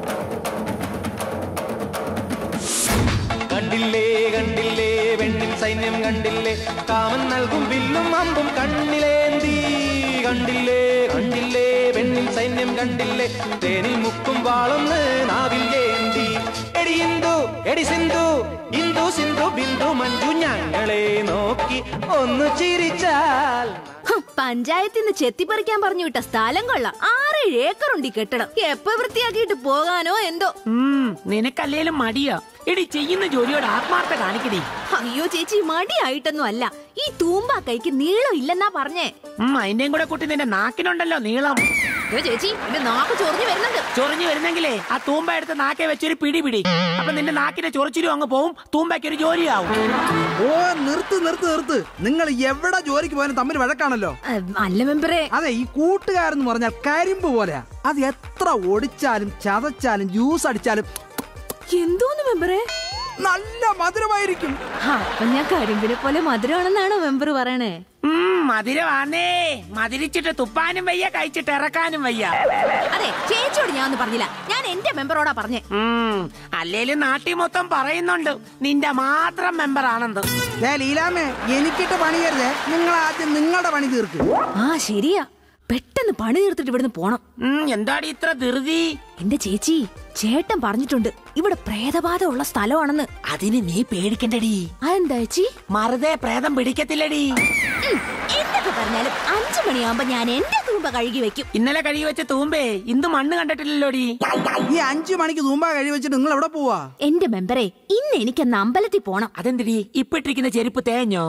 കണ്ടില്ലേ കണ്ടില്ലേ വെണ്ണിൻ സൈന്യം കണ്ടില്ലേ കാമൻ നൽകും വില്ലും അമ്പും കണ്ണിലേന്തി കണ്ടില്ലേ കണ്ടില്ലേ വെണ്ണിൻ സൈന്യം കണ്ടില്ലേ തേനിൽ മുക്കും വാളൊന്ന് നാവിൽ ഏന്തി എടി ഇന്ദു എടി സിന്ധു ഇന്ദു സിന്ധു ബിന്ദു മഞ്ജു ഞങ്ങളെ നോക്കി ഒന്ന് ചിരിച്ചാൽ ഹും, പഞ്ചായത്തിൽ നിന്ന് ചെത്തിപ്പറിക്കാൻ പറഞ്ഞു വിട്ട സ്ഥലം കൊള്ളാം ആറേഴ് ഏക്കറുണ്ട് ഈ കെട്ടിടം എപ്പോ വൃത്തിയാക്കിയിട്ട് പോകാനോ എന്തോ നിനക്കല്ലേലും മടിയാ എടി ചെയ്യുന്ന ജോലിയോട് ആത്മാർത്ഥ കാണിക്കടി അയ്യോ ചേച്ചി മടിയായിട്ടൊന്നും അല്ല ഈ തൂമ്പാ കൈക്ക് നീളം ഇല്ലെന്നാ പറഞ്ഞേ ഉം, അതിന്റെയും കൂടെ കൂട്ടി നിന്റെ നാക്കിനുണ്ടല്ലോ നീളം അയ്യോ ചേച്ചി എന്റെ നാക്ക് ചൊറിഞ്ഞു വരുന്നുണ്ട് ചൊറിഞ്ഞു വരുന്നെങ്കിലേ ആ തൂമ്പ എടുത്ത് നാക്കെ വെച്ചൊരു പിടി പിടി അപ്പൊ നിന്റെ നാക്കിന്റെ ചൊറിച്ചിലും അങ്ങ് പോവും തൂമ്പയ്ക്ക് ഒരു ജോലിയാവും ഓ നിർത്ത് നിർത്ത് നിർത്ത് നിങ്ങൾ എവിടെ ജോലിക്ക് പോയാലും തമ്മിൽ വഴക്കാണല്ലോ അല്ല മെമ്പറേ അതെ ഈ കൂട്ടുകാരെന്ന് പറഞ്ഞാൽ കരിമ്പ് പോലെയാ അത് എത്ര ഒടിച്ചാലും ചതച്ചാലും ജ്യൂസ് അടിച്ചാലും എന്തോന്ന് മെമ്പറേ നല്ല മധുരമായിരിക്കും അപ്പൊ ഞാൻ കരിമ്പിനെ പോലെ മധുരമാണെന്നാണോ മെമ്പർ പറയണേ ഉം, മധുരമാന്നേ മധുരിച്ചിട്ട് തുപ്പാനും വയ്യ കഴിച്ചിട്ട് ഇറക്കാനും വയ്യ അതെ ചേച്ചിയോട് ഞാൻ ഒന്നും പറഞ്ഞില്ല ഞാൻ എന്റെ മെമ്പറോടാ പറഞ്ഞേ ഉം, അല്ലേലും നാട്ടിൽ മൊത്തം പറയുന്നുണ്ട് നിന്റെ മാത്രം മെമ്പർ ആണെന്ന് ദേ ലീലാമ്മേ എനിക്കിട്ട് പണിയരുതേ നിങ്ങൾ ആദ്യം നിങ്ങളുടെ പണി തീർക്ക് ആ ശരിയാ പെട്ടെന്ന് പണി തീർത്തിട്ട് ഇവിടുന്ന് പോണം എന്താടി ഇത്ര ധൃതി എന്റെ ചേച്ചി ചേട്ടൻ പറഞ്ഞിട്ടുണ്ട് ഇവിടെ പ്രേതബാധ ഉള്ള സ്ഥലമാണെന്ന് അതിന് നീ പേടിക്കണ്ടടി അതെന്താ ചേച്ചി മറുതെ പ്രേതം പിടിക്കത്തില്ലടി ഉം, എന്തൊക്കെ പറഞ്ഞാലും അഞ്ചു മണിയാവുമ്പോ ഞാൻ എന്റെ തൂമ്പ കഴുകി വെക്കും ഇന്നലെ കഴുകി വെച്ച തൂമ്പേ ഇന്ന് മണ്ണ് കണ്ടിട്ടില്ലല്ലോടി ഈ അഞ്ചു മണിക്ക് തൂമ്പ കഴി വെച്ചിട്ട് നിങ്ങൾ എവിടെ പോവാ എന്റെ മെമ്പറെ ഇന്ന് എനിക്കെന്ന് അമ്പലത്തിൽ പോണം അതെന്തിടി ഇപ്പിട്ടിരിക്കുന്ന ചെരുപ്പ് തേഞ്ഞോ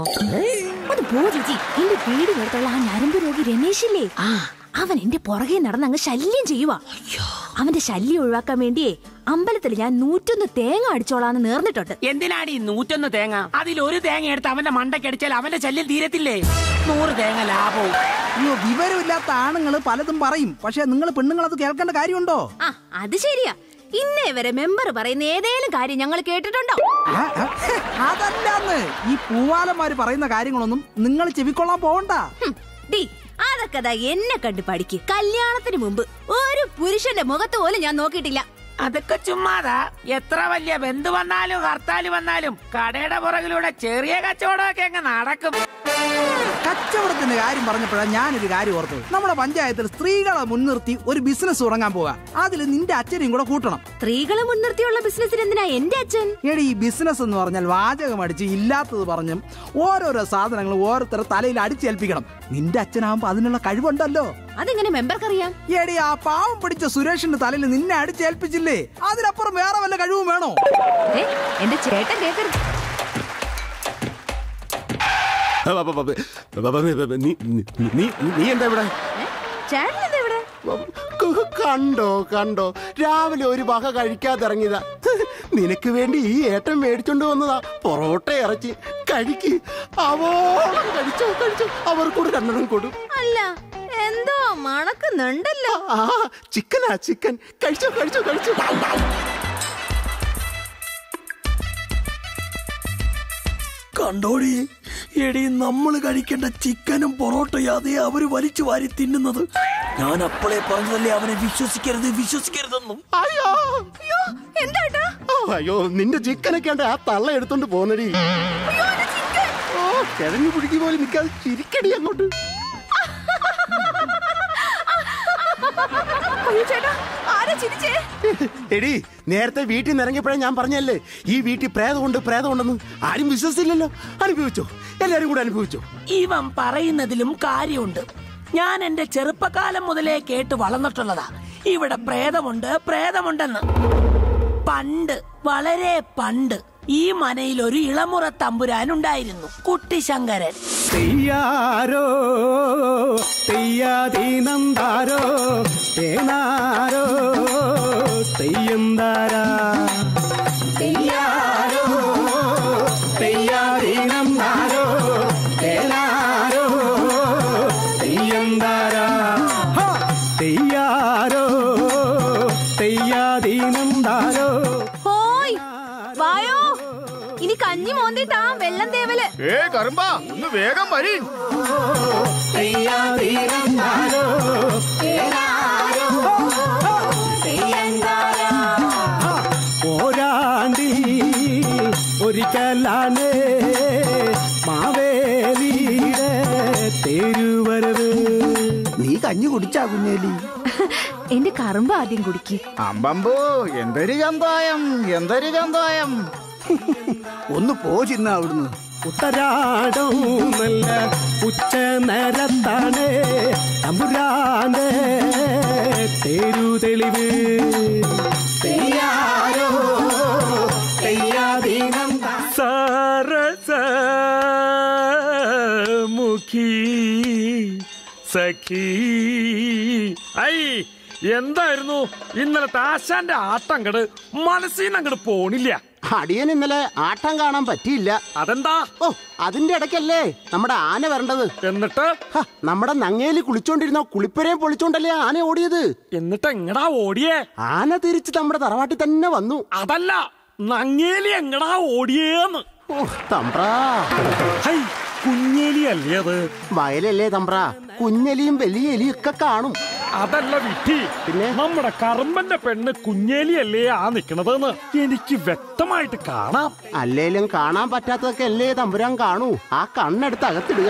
അത് പോ ചേച്ചി എന്റെ വീടിനടുത്തുള്ള ആ ഞരമ്പ് രോഗി രമേശില്ലേ അവൻ എന്റെ പുറകെ നടന്ന് അങ്ങ് ശല്യം ചെയ്യുവാ അവന്റെ ശല്യം ഒഴിവാക്കാൻ വേണ്ടിയേ അമ്പലത്തിൽ ഞാൻ നൂറ്റൊന്ന് തേങ്ങ അടിച്ചോളാന്ന് നേർന്നിട്ടുണ്ട് എന്തിനാടി നൂറ്റൊന്ന് തേങ്ങ അതിൽ ഒരു തേങ്ങ എടുത്ത് അവന്റെ മണ്ടക്കടിച്ചാൽ അവന്റെ ശല്യം തീരത്തില്ലേ നൂറ് തേങ്ങ ലാഭവും അയ്യോ വിവരമില്ലാത്ത ആണുങ്ങൾ പലതും പറയും പക്ഷെ നിങ്ങൾ പെണ്ണുങ്ങൾ അത് കേൾക്കേണ്ട കാര്യമുണ്ടോ ആ അത് ശരിയാ ഇന്നേ വരെ മെമ്പർ പറയുന്ന ഏതേലും കാര്യം ഞങ്ങൾ കേട്ടിട്ടുണ്ടോ ആ, ആ, അതല്ലാന്ന് ഈ പൂവാലന്മാര് പറയുന്ന കാര്യങ്ങളൊന്നും നിങ്ങൾ ചെവിക്കൊള്ളാൻ പോവണ്ട ഹും, ഡി അതൊക്കെ ദാ എന്നെ കണ്ട് പഠിക്ക് കല്യാണത്തിന് മുമ്പ് ഒരു പുരുഷന്റെ മുഖത്ത് പോലും ഞാൻ നോക്കിയിട്ടില്ല അതൊക്കെ ചുമ്മാതാ എത്ര വലിയ ബന്ധു വന്നാലും ഹർത്താല് വന്നാലും കടയുടെ പുറകിലൂടെ ചെറിയ കച്ചവടമൊക്കെ അങ്ങ് നടക്കും കച്ചവടത്തിന്റെ കാര്യം പറഞ്ഞപ്പോഴാണ് ഞാനൊരു കാര്യം ഓർത്തത് നമ്മുടെ പഞ്ചായത്തിൽ സ്ത്രീകളെ മുൻനിർത്തി ഒരു ബിസിനസ് തുടങ്ങാൻ പോകാം അതിൽ നിന്റെ അച്ഛനെയും കൂടെ കൂട്ടണം സ്ത്രീകളെ മുൻനിർത്തിയുള്ള ബിസിനസ്സിന് എന്തിനാ എന്റെ അച്ഛൻ എടി ഈ ബിസിനസ് എന്ന് പറഞ്ഞാൽ വാചകം അടിച്ച് ഇല്ലാത്തത് പറഞ്ഞും ഓരോരോ സാധനങ്ങൾ ഓരോരുത്തരുടെ തലയിൽ അടിച്ചേൽപ്പിക്കണം നിന്റെ അച്ഛനാകുമ്പോ അതിനുള്ള കഴിവുണ്ടല്ലോ അതെങ്ങനെ മെമ്പർക്കറിയാം എടി ആ പാവം പിടിച്ച സുരേഷിന്റെ തലയിൽ നിന്നെ അടിച്ചേൽപ്പിച്ചില്ലേ അതിനപ്പുറം വേറെ വല്ല കഴിവും വേണോ ഏ, എന്റെ ചേട്ടൻ കേക്കരുത് നീ നീ നീ എന്താ ഇവിടെ ചേട്ടൻ എന്താ ഇവിടെ ക- കണ്ടോ കണ്ടോ രാവിലെ ഒരു വക കഴിക്കാതെ ഇറങ്ങിയതാ നിനക്ക് വേണ്ടി ഈ ഏട്ടൻ മേടിച്ചോണ്ട് വന്നതാ പൊറോട്ട ഇറച്ചി കഴിക്ക് അവോളം കഴിച്ചോ കഴിച്ചോ അവർക്കൂടെ രണ്ടെണ്ണം കൊടു അല്ല എന്തോ മണക്കുന്നുണ്ടല്ലോ ആ ചിക്കനാ ചിക്കൻ കഴിച്ചോ കഴിച്ചോ കഴിച്ചോ കണ്ടോടി എടി നമ്മൾ കഴിക്കേണ്ട ചിക്കനും പൊറോട്ടയും അതേ അവര് വലിച്ചു വാരി തിന്നുന്നത് ഞാൻ അപ്പോഴേ പറഞ്ഞതല്ലേ അവനെ വിശ്വസിക്കരുത് വിശ്വസിക്കരുതെന്നും അയ്യോ എന്താ ഓ, അയ്യോ നിന്റെ ചിക്കനൊക്കെ ഉണ്ട് ആ തള്ള എടുത്തോണ്ട് പോന്നടി ഓ കിഴങ്ങു പിടിക്ക് പോലെ നിൽക്കാതെ ചിരിക്കടി അങ്ങോട്ട് അയ്യോ ചേട്ടാ ആരാ ചിരിച്ചേ എടി നേരത്തെ വീട്ടിൽ നിന്ന് ഇറങ്ങിയപ്പോഴേ ഞാൻ പറഞ്ഞല്ലേ ഈ വീട്ടിൽ പ്രേതമുണ്ട് പ്രേതമുണ്ടെന്ന് ആരും വിശ്വസിച്ചില്ലല്ലോ അനുഭവിച്ചോ എല്ലാരും കൂടെ അനുഭവിച്ചോ ഇവൻ പറയുന്നതിലും കാര്യമുണ്ട് ഞാൻ എന്റെ ചെറുപ്പകാലം മുതലേ കേട്ട് വളർന്നിട്ടുള്ളതാ ഇവിടെ പ്രേതമുണ്ട് പ്രേതമുണ്ടെന്ന് പണ്ട് വളരെ പണ്ട് ഈ മനയിൽ ഒരു ഇളമുറ തമ്പുരാൻ ഉണ്ടായിരുന്നു കുട്ടിശങ്കരൻ തെയ്യാരോ തെയ്യാതീനന്താരോ തേനാരോ തെയ്യന്താരാ തെയ്യാരോ തെയ്യാതീനന്താരോ തേനാരോ തെയ്യന്താരാ ഹാ! തെയ്യാരോ തെയ്യാതീനന്താരോ മോന്തിട്ടാ വെള്ളം തേവല് ഏ കറുമ്പ ഒന്ന് വേഗം വരി പോരാണ്ടി ഒരിക്കലാണ് മാവേലിയുടെ തെരുവരവ് നീ കഞ്ഞി കുടിച്ചാ കുഞ്ഞേലി എന്റെ കറുമ്പ് ആദ്യം കുടിക്ക് അമ്പമ്പോ എന്തൊരു ഗന്ധായം എന്തൊരു ഗന്ധായം ഒന്ന് പോ ചിന്ന അവിടുന്ന് ഉത്തരാടം നല്ല ഉച്ച നേരത്താണ് തമ്പുരാന്റെ തെരു തെളിവ് തെയ്യാരോ തെയ്യാദീനം മുഖി സഖി ഐ എന്തായിരുന്നു ഇന്നലത്തെ ആശാന്റെ ആട്ടം കട് മനസ്സിൽ നിന്ന് അങ്ങോട്ട് പോണില്ല അടിയൻ ഇന്നലെ ആട്ടം കാണാൻ പറ്റിയില്ല അതെന്താ ഓ അതിന്റെ ഇടയ്ക്കല്ലേ നമ്മുടെ ആന വരേണ്ടത് എന്നിട്ട് നമ്മുടെ നങ്ങേലി കുളിച്ചോണ്ടിരുന്ന കുളിപ്പരയും പൊളിച്ചോണ്ടല്ലേ ആന ഓടിയത് എന്നിട്ട് എങ്ങടാ ഓടിയേ ആന തിരിച്ച് നമ്മുടെ തറവാട്ടിൽ തന്നെ വന്നു അതല്ല നങ്ങേലി എങ്ങടാ ഓടിയേന്ന് തമ്പ്രാ ഹൈ കുഞ്ഞേലി അല്ലേ അത് വയലല്ലേ തമ്പ്ര കുഞ്ഞലിയും വലിയ എലിയും ഒക്കെ കാണും അതല്ല വിട്ടി പിന്നെ നമ്മുടെ കറമ്പന്റെ പെണ്ണ് കുഞ്ഞേലി അല്ലേ ആ നിക്കണതെന്ന് എനിക്ക് വ്യക്തമായിട്ട് കാണാം അല്ലേലും കാണാൻ പറ്റാത്തതൊക്കെ അല്ലേ തമ്പുരാൻ കാണൂ ആ കണ്ണെടുത്ത് അകത്തിടുക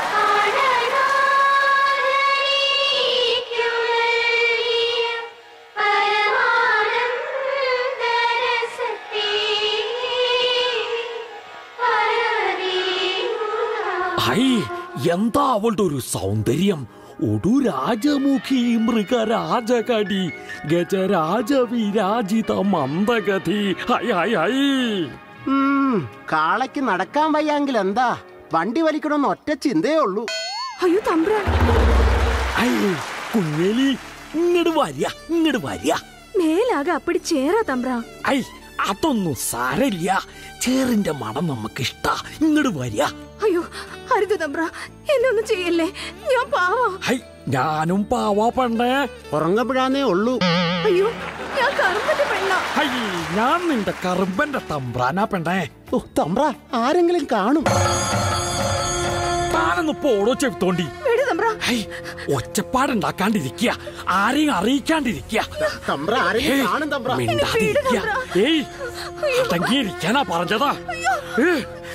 ഹൈ എന്താ അവളുടെ ഒരു സൗന്ദര്യം ഒടു രാജമുഖി മൃഗരാജകടി ഗജരാജ വിരാജിത മന്ദഗതി ഹൈ ഹൈ ഹൈ ഉം, കാളയ്ക്ക് നടക്കാൻ വയ്യാങ്കിൽ എന്താ വണ്ടി വലിക്കണമെന്ന് ഒറ്റ ചിന്തയേ ഉള്ളൂ അയ്യോ തമ്പ്ര ഐ കുഞ്ഞേലി ഇങ്ങട് വരിക ഇങ്ങട് വരിക മേലാകെ അപ്പടി ചേരാ തമ്പ്ര ഐ അതൊന്നും സാരല്ല ചേറിന്റെ മണം നമുക്ക് ഇഷ്ടാ ഇങ്ങട് വരിക അയ്യോ അരുത് തമ്പ്ര എന്നെ ഒന്നും ചെയ്യല്ലേ ഞാൻ പാവാ ഹൈ ഞാനും പാവാ പെണ്ണേ ഉറങ്ങപ്പെടാന്നേ ഉള്ളൂ അയ്യോ ഞാൻ കറുമ്പന്റെ പെണ്ണാ ഹൈ ഞാൻ നിന്റെ കറുമ്പന്റെ തമ്പ്രാനാ പെണ്ണേ ഓ തമ്പ്ര ആരെങ്കിലും കാണും താനൊന്ന് പോടോ ചെവിത്തോണ്ടി വിട് തമ്പ്ര ഹൈ ഒച്ചപ്പാടുണ്ടാക്കാണ്ടിരിക്കുക ആരെയും അറിയിക്കാണ്ടിരിക്കുക തമ്പ്ര ആരെങ്കിലും കാണും തമ്പ്ര മിണ്ടാതിരിക്കുക ഏയ് അടങ്ങിയിരിക്കാനാ പറഞ്ഞതാ ഏ,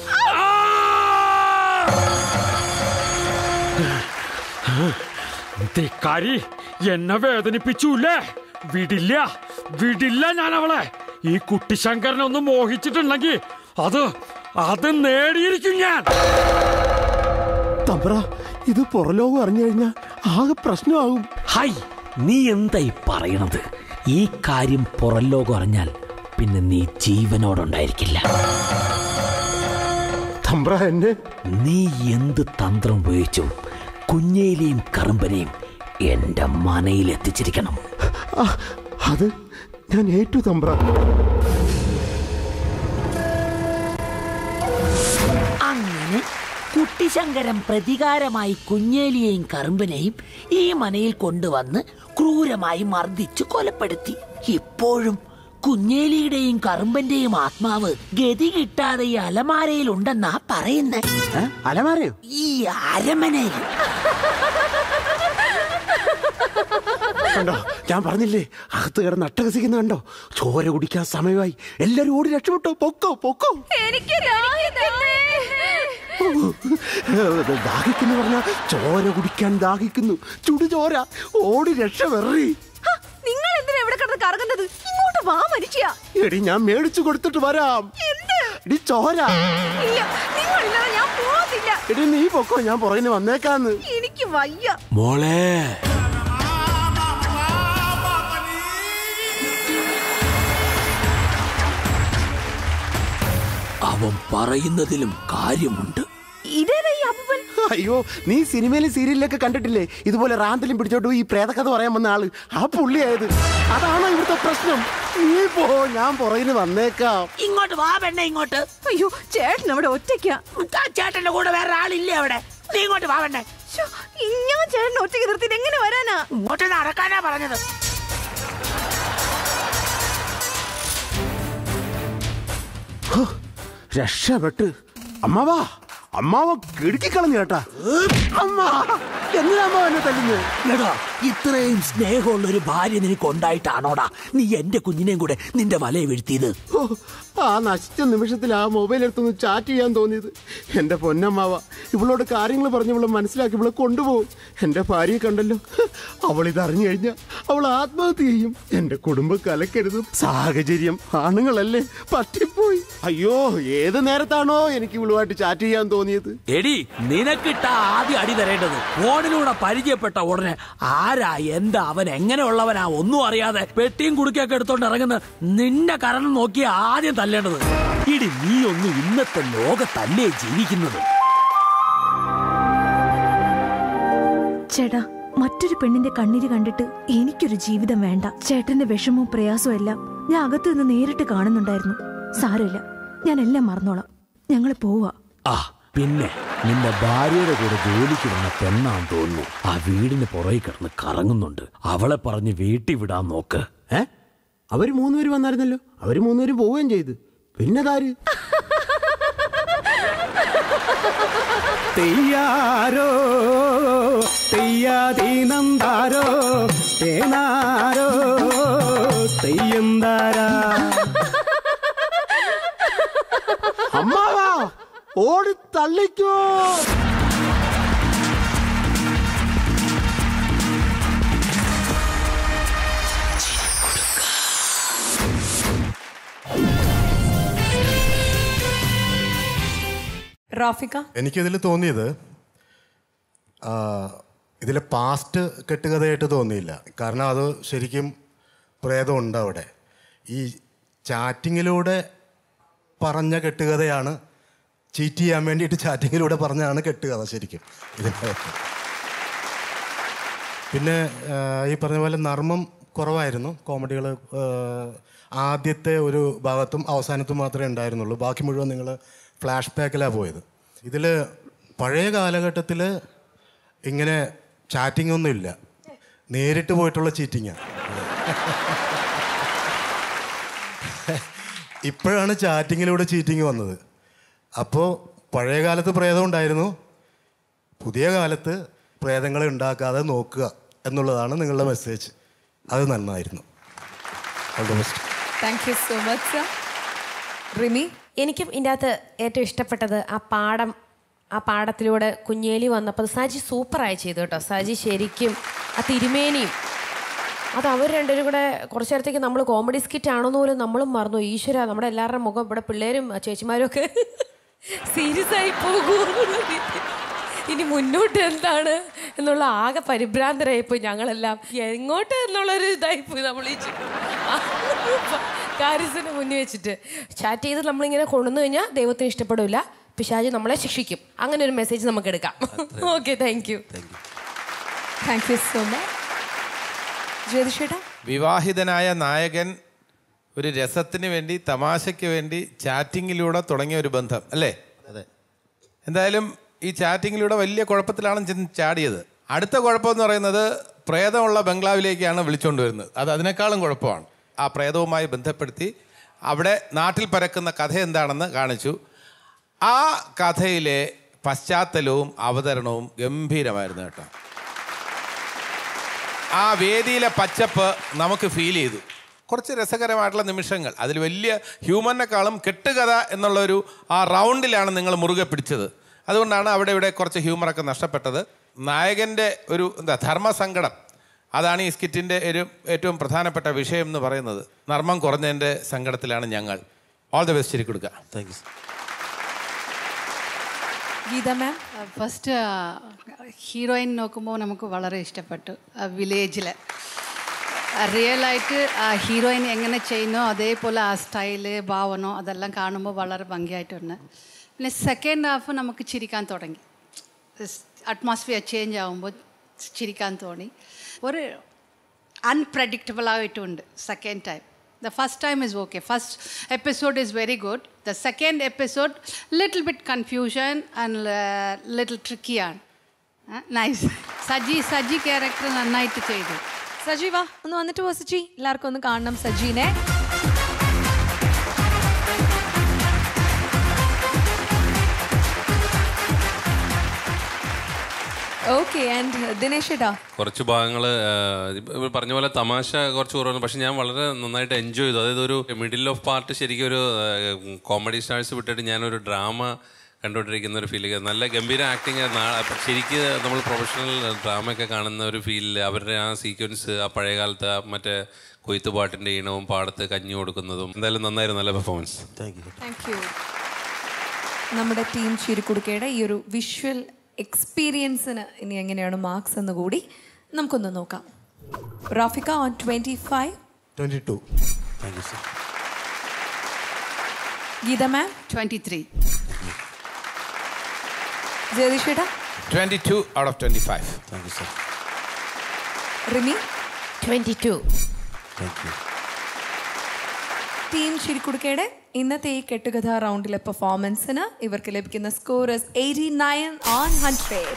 ധിക്കാരി എന്നെ വേദനിപ്പിച്ചൂല്ലേ വിടില്ല വിടില്ല ഞാൻ അവളെ ഈ കുട്ടിശങ്കരനെ ഒന്ന് മോഹിച്ചിട്ടുണ്ടെങ്കിൽ അത് അത് നേടിയിരിക്കും ഞാൻ തമ്പ്ര ഇത് പുറലോകം അറിഞ്ഞു കഴിഞ്ഞാൽ ആകെ പ്രശ്നമാകും ഹൈ നീ എന്തായി പറയണത് ഈ കാര്യം പുറം ലോകം അറിഞ്ഞാൽ പിന്നെ നീ ജീവനോടുണ്ടായിരിക്കില്ല തമ്പ്ര എന്നെ നീ എന്ത് തന്ത്രം ഉപയോഗിച്ചു കുഞ്ഞേലിയും കറുമ്പനെയും എന്റെ മനയിൽ എത്തിച്ചിരിക്കണം ആ, അത് ഞാൻ ഏറ്റു തമ്പ്ര അങ്ങനെ കുട്ടിശങ്കരൻ പ്രതികാരമായി കുഞ്ഞേലിയെയും കറുമ്പനെയും ഈ മനയിൽ കൊണ്ടുവന്ന് ക്രൂരമായി മർദ്ദിച്ചു കൊലപ്പെടുത്തി ഇപ്പോഴും കുഞ്ഞേലിയുടെയും കറുമ്പന്റെയും ആത്മാവ് ഗതി കിട്ടാതെ ഈ അലമാരയിൽ ഉണ്ടെന്നാ പറയുന്നേ അലമാരയോ ഈ അരമനയിൽ കണ്ടോ ഞാൻ പറഞ്ഞില്ലേ അകത്ത് കിടന്ന് അട്ടഹസിക്കുന്ന കണ്ടോ ചോര കുടിക്കാൻ സമയമായി എല്ലാരും ഓടി രക്ഷപ്പെട്ടോ പൊക്കോ പൊക്കോ എനിക്ക് ദാഹിക്കുന്നു പറഞ്ഞാ ചോര കുടിക്കാൻ ദാഹിക്കുന്നു ചുടു ചോര ഓടി രക്ഷ വെറി നിങ്ങൾ എന്തിനാ ഇവിടെ കിടന്ന് കറങ്ങുന്നത് ഇങ്ങോട്ട് വാ മനുഷ്യ എടി ഞാൻ മേടിച്ചു കൊടുത്തിട്ട് വരാം എടി ചോര ഇല്ല നിങ്ങളില്ലാതെ ഞാൻ പോകത്തില്ല എടി നീ പൊക്കോ ഞാൻ പുറകിന് വന്നേക്കാന്ന് എനിക്ക് വയ്യ മോളെ അവൻ പറയുന്നതിലും കാര്യമുണ്ട് ഇതേതാ ഈ അപ്പൻ അയ്യോ നീ സിനിമയിലും സീരിയലിലൊക്കെ കണ്ടിട്ടില്ലേ ഇതുപോലെ റാന്തലും പിടിച്ചോട്ട് പോയി ഈ പ്രേതകഥ പറയാൻ വന്ന ആള് ആ പുള്ളിയായത് അതാണോ ഇവിടുത്തെ പ്രശ്നം നീ പോ ഞാൻ പുറകിന് വന്നേക്കാം ഇങ്ങോട്ട് വാ പെണ്ണെ ഇങ്ങോട്ട് അയ്യോ ചേട്ടൻ അവിടെ ഒറ്റയ്ക്കാ ആ ചേട്ടന്റെ കൂടെ വേറെ ആളില്ലേ അവിടെ നീ ഇങ്ങോട്ട് വാ പെണ്ണെ ശ്ശോ, ഞാൻ ചേട്ടൻ ഒറ്റയ്ക്ക് നിർത്തിയിട്ട് എങ്ങനെ വരാനാ ഇങ്ങോട്ട് നടക്കാനാ പറഞ്ഞത് രക്ഷപ്പെട്ട് അമ്മാവാ അമ്മാവ കിടുക്കിക്കളഞ്ഞു കേട്ടാ അമ്മ എന്തിനാ അമ്മാവ എന്നെ തല്ലുന്നത് എടാ ഇത്രയും സ്നേഹമുള്ള ഒരു ഭാര്യ നിനക്ക് ഉണ്ടായിട്ടാണോടാ നീ എന്റെ കുഞ്ഞിനെയും കൂടെ നിന്റെ വലയെ വീഴ്ത്തിയത് ഓ, ആ നശിച്ച നിമിഷത്തിൽ ആ മൊബൈൽ എടുത്തൊന്ന് ചാറ്റ് ചെയ്യാൻ തോന്നിയത് എന്റെ പൊന്നമ്മാവ ഇവളോട് കാര്യങ്ങൾ പറഞ്ഞ് ഇവളെ മനസ്സിലാക്കി ഇവളെ കൊണ്ടുപോകും എന്റെ ഭാര്യയെ കണ്ടല്ലോ അവൾ ഇത് അറിഞ്ഞു കഴിഞ്ഞാൽ അവൾ ആത്മഹത്യ ചെയ്യും എന്റെ കുടുംബം കലക്കരുത് സാഹചര്യം ആണുങ്ങളല്ലേ പറ്റിപ്പോയി അയ്യോ ഏത് നേരത്താണോ എനിക്ക് ഇവളുമായിട്ട് ചാറ്റ് ചെയ്യാൻ തോന്നിയത് എടി നിനക്കിട്ട ആദ്യം അടി തരേണ്ടത് ഫോണിലൂടെ പരിചയപ്പെട്ട ഉടനെ ആരാ എന്താ അവൻ എങ്ങനെയുള്ളവനാ ഒന്നും അറിയാതെ പെട്ടിയും കുടുക്കൊക്കെ എടുത്തോണ്ട് ഇറങ്ങുന്ന നിന്റെ കരണം നോക്കി ആദ്യം തല്ലേണ്ടത് ഇടി നീ ഒന്നും ഇന്നത്തെ ലോകത്തല്ലേ ജീവിക്കുന്നത് ചേട്ടാ മറ്റൊരു പെണ്ണിന്റെ കണ്ണീര് കണ്ടിട്ട് എനിക്കൊരു ജീവിതം വേണ്ട ചേട്ടന്റെ വിഷമവും പ്രയാസവും എല്ലാം ഞാൻ അകത്തു നിന്ന് നേരിട്ട് കാണുന്നുണ്ടായിരുന്നു സാരമില്ല ഞാൻ എല്ലാം മറന്നോളാം ഞങ്ങൾ പോവാ ആ പിന്നെ നിന്റെ ഭാര്യയുടെ കൂടെ ജോലിക്ക് വന്ന പെണ്ണാന്ന് തോന്നുന്നു ആ വീടിന് പുറകെ കിടന്ന് കറങ്ങുന്നുണ്ട് അവളെ പറഞ്ഞ് വീട്ടിൽ വിടാൻ നോക്ക് ഏ അവര് മൂന്നുപേര് വന്നായിരുന്നല്ലോ അവര് മൂന്നുപേരും പോവുകയും ചെയ്തു പിന്നെ താര് തെയ്യാരോ തെയ്യാതീനന്താരോ തേനാരോ തെയ്യന്താരാ അമ്മാവാ ഓടി തള്ളിക്കോ റാഫിക എനിക്കിതിൽ തോന്നിയത് ആ, ഇതിലെ പാസ്റ്റ് കെട്ടുകഥയായിട്ട് തോന്നിയില്ല കാരണം അത് ശരിക്കും പ്രേതമുണ്ട് അവിടെ ഈ ചാറ്റിങ്ങിലൂടെ പറഞ്ഞ കെട്ടുകഥയാണ് ചീറ്റ് ചെയ്യാൻ വേണ്ടിയിട്ട് ചാറ്റിങ്ങിലൂടെ പറഞ്ഞാണ് കെട്ടുകഥ ശരിക്കും ഇതിനകത്ത് പിന്നെ ആ, ഈ പറഞ്ഞ പോലെ നർമ്മം കുറവായിരുന്നു കോമഡികൾ ആദ്യത്തെ ഒരു ഭാഗത്തും അവസാനത്തും മാത്രമേ ഉണ്ടായിരുന്നുള്ളൂ ബാക്കി മുഴുവൻ നിങ്ങൾ ഫ്ലാഷ് ബാക്കിലാണ് പോയത് ഇതിൽ പഴയ കാലഘട്ടത്തിൽ ഇങ്ങനെ ചാറ്റിംഗ് ഒന്നും ഇല്ല നേരിട്ട് പോയിട്ടുള്ള ചീറ്റിങ്ങാണ് ഇപ്പോഴാണ് ചാറ്റിങ്ങിലൂടെ ചീറ്റിംഗ് വന്നത് അപ്പോൾ പഴയ കാലത്ത് പ്രേതം ഉണ്ടായിരുന്നു പുതിയ കാലത്ത് പ്രേതങ്ങളെ ഉണ്ടാക്കാതെ നോക്കുക എന്നുള്ളതാണ് നിങ്ങളുടെ മെസ്സേജ് അത് നന്നായിരുന്നു all the best thank you so much sir Rimi എനിക്കും ഇതിൻ്റെ അകത്ത് ഏറ്റവും ഇഷ്ടപ്പെട്ടത് ആ പാടം ആ പാടത്തിലൂടെ കുഞ്ഞേലി വന്നപ്പോൾ അത് സജി സൂപ്പറായി ചെയ്തു കേട്ടോ സജി ശരിക്കും ആ തിരുമേനിയും അത് അവർ രണ്ടുപേരും കൂടെ കുറച്ച് നേരത്തേക്ക് നമ്മൾ കോമഡി സ്കിറ്റ് ആണെന്ന് പോലും നമ്മളും മറന്നു ഈശ്വര നമ്മുടെ എല്ലാവരുടെയും മുഖം ഇവിടെ പിള്ളേരും ചേച്ചിമാരും ഒക്കെ സീരിയസ് ആയി പോകുമെന്നുള്ള രീതി. ഇനി മുന്നോട്ട് എന്താണ് എന്നുള്ള ആകെ പരിഭ്രാന്തരായിപ്പോയി ഞങ്ങളെല്ലാം എങ്ങോട്ട് എന്നുള്ളൊരു ഇതായിപ്പോയി നമ്മൾ ഈ ചു- കാര്യത്തിന് മുന്നിൽ വെച്ചിട്ട് ചാറ്റ് ചെയ്ത് നമ്മളിങ്ങനെ കൊണ്ടുവന്നു കഴിഞ്ഞാൽ ദൈവത്തിന് ഇഷ്ടപ്പെടില്ല പിശാജ് നമ്മളെ ശിക്ഷിക്കും അങ്ങനെ ഒരു മെസ്സേജ് നമുക്ക് എടുക്കാം okay thank you thank you so much ജ്യോതിഷേട്ടാ വിവാഹിതനായ നായകൻ ഒരു രസത്തിന് വേണ്ടി തമാശയ്ക്ക് വേണ്ടി ചാറ്റിങ്ങിലൂടെ തുടങ്ങിയ ഒരു ബന്ധം അല്ലേ അതെ എന്തായാലും ഈ ചാറ്റിങ്ങിലൂടെ വലിയ കുഴപ്പത്തിലാണ് ചെന്ന് ചാടിയത് അടുത്ത കുഴപ്പമെന്ന് പറയുന്നത് പ്രേതമുള്ള ബംഗ്ലാവിലേക്കാണ് വിളിച്ചുകൊണ്ട് വരുന്നത് അത് അതിനേക്കാളും കുഴപ്പമാണ് ആ പ്രേതവുമായി ബന്ധപ്പെടുത്തി അവിടെ നാട്ടിൽ പരക്കുന്ന കഥ എന്താണെന്ന് കാണിച്ചു ആ കഥയിലെ പശ്ചാത്തലവും അവതരണവും ഗംഭീരമായിരുന്നു കേട്ടോ ആ വേദിയിലെ പച്ചപ്പ് നമുക്ക് ഫീൽ ചെയ്തു കുറച്ച് രസകരമായിട്ടുള്ള നിമിഷങ്ങൾ അതിൽ വലിയ ഹ്യൂമറിനെക്കാളും കെട്ടുകഥ എന്നുള്ളൊരു ആ റൗണ്ടിലാണ് നിങ്ങൾ മുറുകെ പിടിച്ചത് അതുകൊണ്ടാണ് അവിടെ ഇവിടെ കുറച്ച് ഹ്യൂമറൊക്കെ നഷ്ടപ്പെട്ടത് നായകൻ്റെ ഒരു എന്താ ധർമ്മസങ്കടം അതാണ് ഈ സ്കിറ്റിൻ്റെ ഒരു ഏറ്റവും പ്രധാനപ്പെട്ട വിഷയം എന്ന് പറയുന്നത് നർമ്മം കുറഞ്ഞതിൻ്റെ സങ്കടത്തിലാണ് ഞങ്ങൾ ഓൾ ദ ബെസ്റ്റ് ശരി കൊടുക്കുക thank you Geetha ma'am first heroine നോക്കുമ്പോൾ നമുക്ക് വളരെ ഇഷ്ടപ്പെട്ടു വില്ലേജിൽ റിയലായിട്ട് ആ ഹീറോയിൻ എങ്ങനെ ചെയ്യുന്നോ അതേപോലെ ആ സ്റ്റൈല് ഭാവനോ അതെല്ലാം കാണുമ്പോൾ വളരെ ഭംഗിയായിട്ടുണ്ട് പിന്നെ സെക്കൻഡ് ഹാഫ് നമുക്ക് ചിരിക്കാൻ തുടങ്ങി അറ്റ്മോസ്ഫിയർ ചേഞ്ച് ആകുമ്പോൾ ചിരിക്കാൻ തോന്നി ഒരു അൺപ്രഡിക്റ്റബിൾ ആയിട്ടുണ്ട് second time The first time is okay. First episode is very good. The second episode, little bit confusion and uh, little tricky ആണ് നൈസ് സജി സജി ക്യാരക്ടർ നന്നായിട്ട് ചെയ്തു സജി വാ ഒന്ന് വന്നിട്ട് പോ സജി എല്ലാവർക്കും ഒന്ന് കാണണം സജീനെ ഓക്കെ ആൻഡ് ദിനേശ് ഏട്ടാ കുറച്ച് ഭാഗങ്ങൾ പറഞ്ഞ പോലെ തമാശ കുറച്ച് കുറവാണ് പക്ഷെ ഞാൻ വളരെ നന്നായിട്ട് എൻജോയ് ചെയ്തു അതായത് ഒരു മിഡിൽ ഓഫ് പാർട്ട് ശരിക്കും ഒരു കോമഡി സ്റ്റാർസ് വിട്ടിട്ട് ഞാനൊരു ഡ്രാമ കണ്ടുകൊണ്ടിരിക്കുന്ന ഒരു ഫീൽ നല്ല ഗംഭീര ആക്ടിങ് ശരിക്ക് നമ്മൾ പ്രൊഫഷണൽ ഡ്രാമയൊക്കെ കാണുന്ന ഒരു ഫീലിൽ അവരുടെ ആ സീക്വൻസ് ആ പഴയ കാലത്ത് ആ മറ്റേ കൊയ്ത്തുപാട്ടിൻ്റെ ഈണവും പാടത്ത് കഞ്ഞി കൊടുക്കുന്നതും എന്തായാലും നന്നായിരുന്നു നല്ല പെർഫോമൻസ് താങ്ക് യു നമ്മുടെ ടീം ചിരിക്കുടുക്കയുടെ ഈ ഒരു വിഷ്വൽ എക്സ്പീരിയൻസിന് ഇനി എങ്ങനെയാണ് മാർക്സ് എന്ന് കൂടി നമുക്കൊന്ന് നോക്കാം റാഫിക്ക on twenty five twenty two thank you sir Geetha ma'am twenty three Jagadish ഏട്ടാ twenty two out of twenty five thank you sir Rimi twenty two thank you team ചിരിക്കുടുക്കയുടെ ഇന്നത്തെ ഈ കെട്ടുകഥ റൗണ്ടിലെ പെർഫോമൻസിന് ഇവർക്ക് ലഭിക്കുന്ന score eighty nine on hundred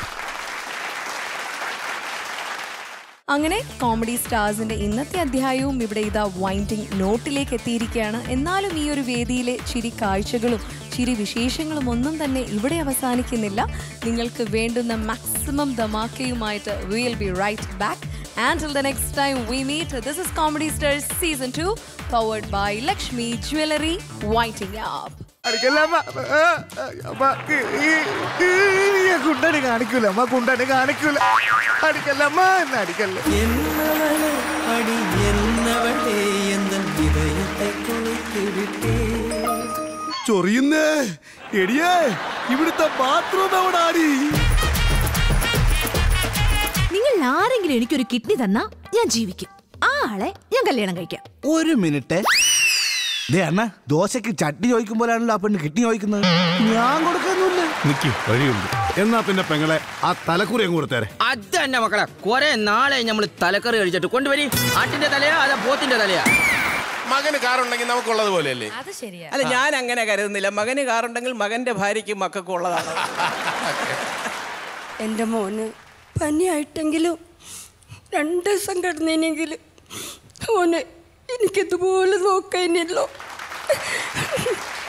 അങ്ങനെ കോമഡി സ്റ്റാർസിന്റെ ഇന്നത്തെ അധ്യായവും ഇവിടെ ഇതാ വൈൻഡിങ് നോട്ടിലേക്ക് എത്തിയിരിക്കുകയാണ് എന്നാലും ഈ ഒരു വേദിയിലെ ചിരി കാഴ്ചകളും ചിരി വിശേഷങ്ങളും ഒന്നും തന്നെ ഇവിടെ അവസാനിക്കുന്നില്ല നിങ്ങൾക്ക് വേണ്ടുന്ന മാക്സിമം ധമാക്കയുമായിട്ട് will be right back and till the next time we meet this is comedy stars season two powered by Lakshmi jewellery വൈറ്റിംഗ് ആപ്പ് കുണ്ടന് കാണിക്കൂല അമ്മ കുണ്ടന് കാണിക്കൂല അടിക്കല്ല അമ്മ എന്നെ അടിക്കല്ല എന്നവളെ അടി എന്നവളെ എന്തൻ ഹൃദയത്തെ കൊളുത്തി വിട്ടേ ചൊറിയുന്നേ എടിയേ ഇവിടുത്തെ ബാത്റൂം എവിടാടി നിങ്ങൾ ആരെങ്കിലും എനിക്കൊരു കിഡ്നി തന്നാ ഞാൻ ജീവിക്കും ആ ആളെ ഞാൻ കല്യാണം കഴിക്കാം ഒരു മിനിറ്റ് ദേ അണ്ണ ദോശക്ക് ചട്നി ചോദിക്കുമ്പോഴാണല്ലോ ആ പെണ്ണ് കിഡ്നി ചോദിക്കുന്നത് ഞാൻ കൊടുക്കൊന്നുമില്ല നിക്ക് വഴിയുണ്ട് എന്നാ പിന്നെ പെങ്ങളെ ആ തലക്കുറി അങ്ങ് കൊടുത്തേരെ അത് തന്നെ മക്കളെ കുറെ നാളെ നമ്മൾ തലക്കറി കഴിച്ചിട്ട് കൊണ്ടുവരി ആട്ടിന്റെ തലയാ അതാ പോത്തിന്റെ തലയാ മകന് കാറുണ്ടെങ്കിൽ നമുക്കുള്ളത് പോലെയല്ലേ അത് ശരിയാ അല്ല ഞാൻ അങ്ങനെ കരുതുന്നില്ല മകന് കാറുണ്ടെങ്കിൽ മകന്റെ ഭാര്യയ്ക്കും മക്കൾക്കും ഉള്ളതാണ് എൻ്റെ മോന് പനിയായിട്ടെങ്കിലും രണ്ട് ദിവസം കിടന്നേനെങ്കിലും ഓന് എനിക്കിതുപോലെ നോക്കാനല്ലോ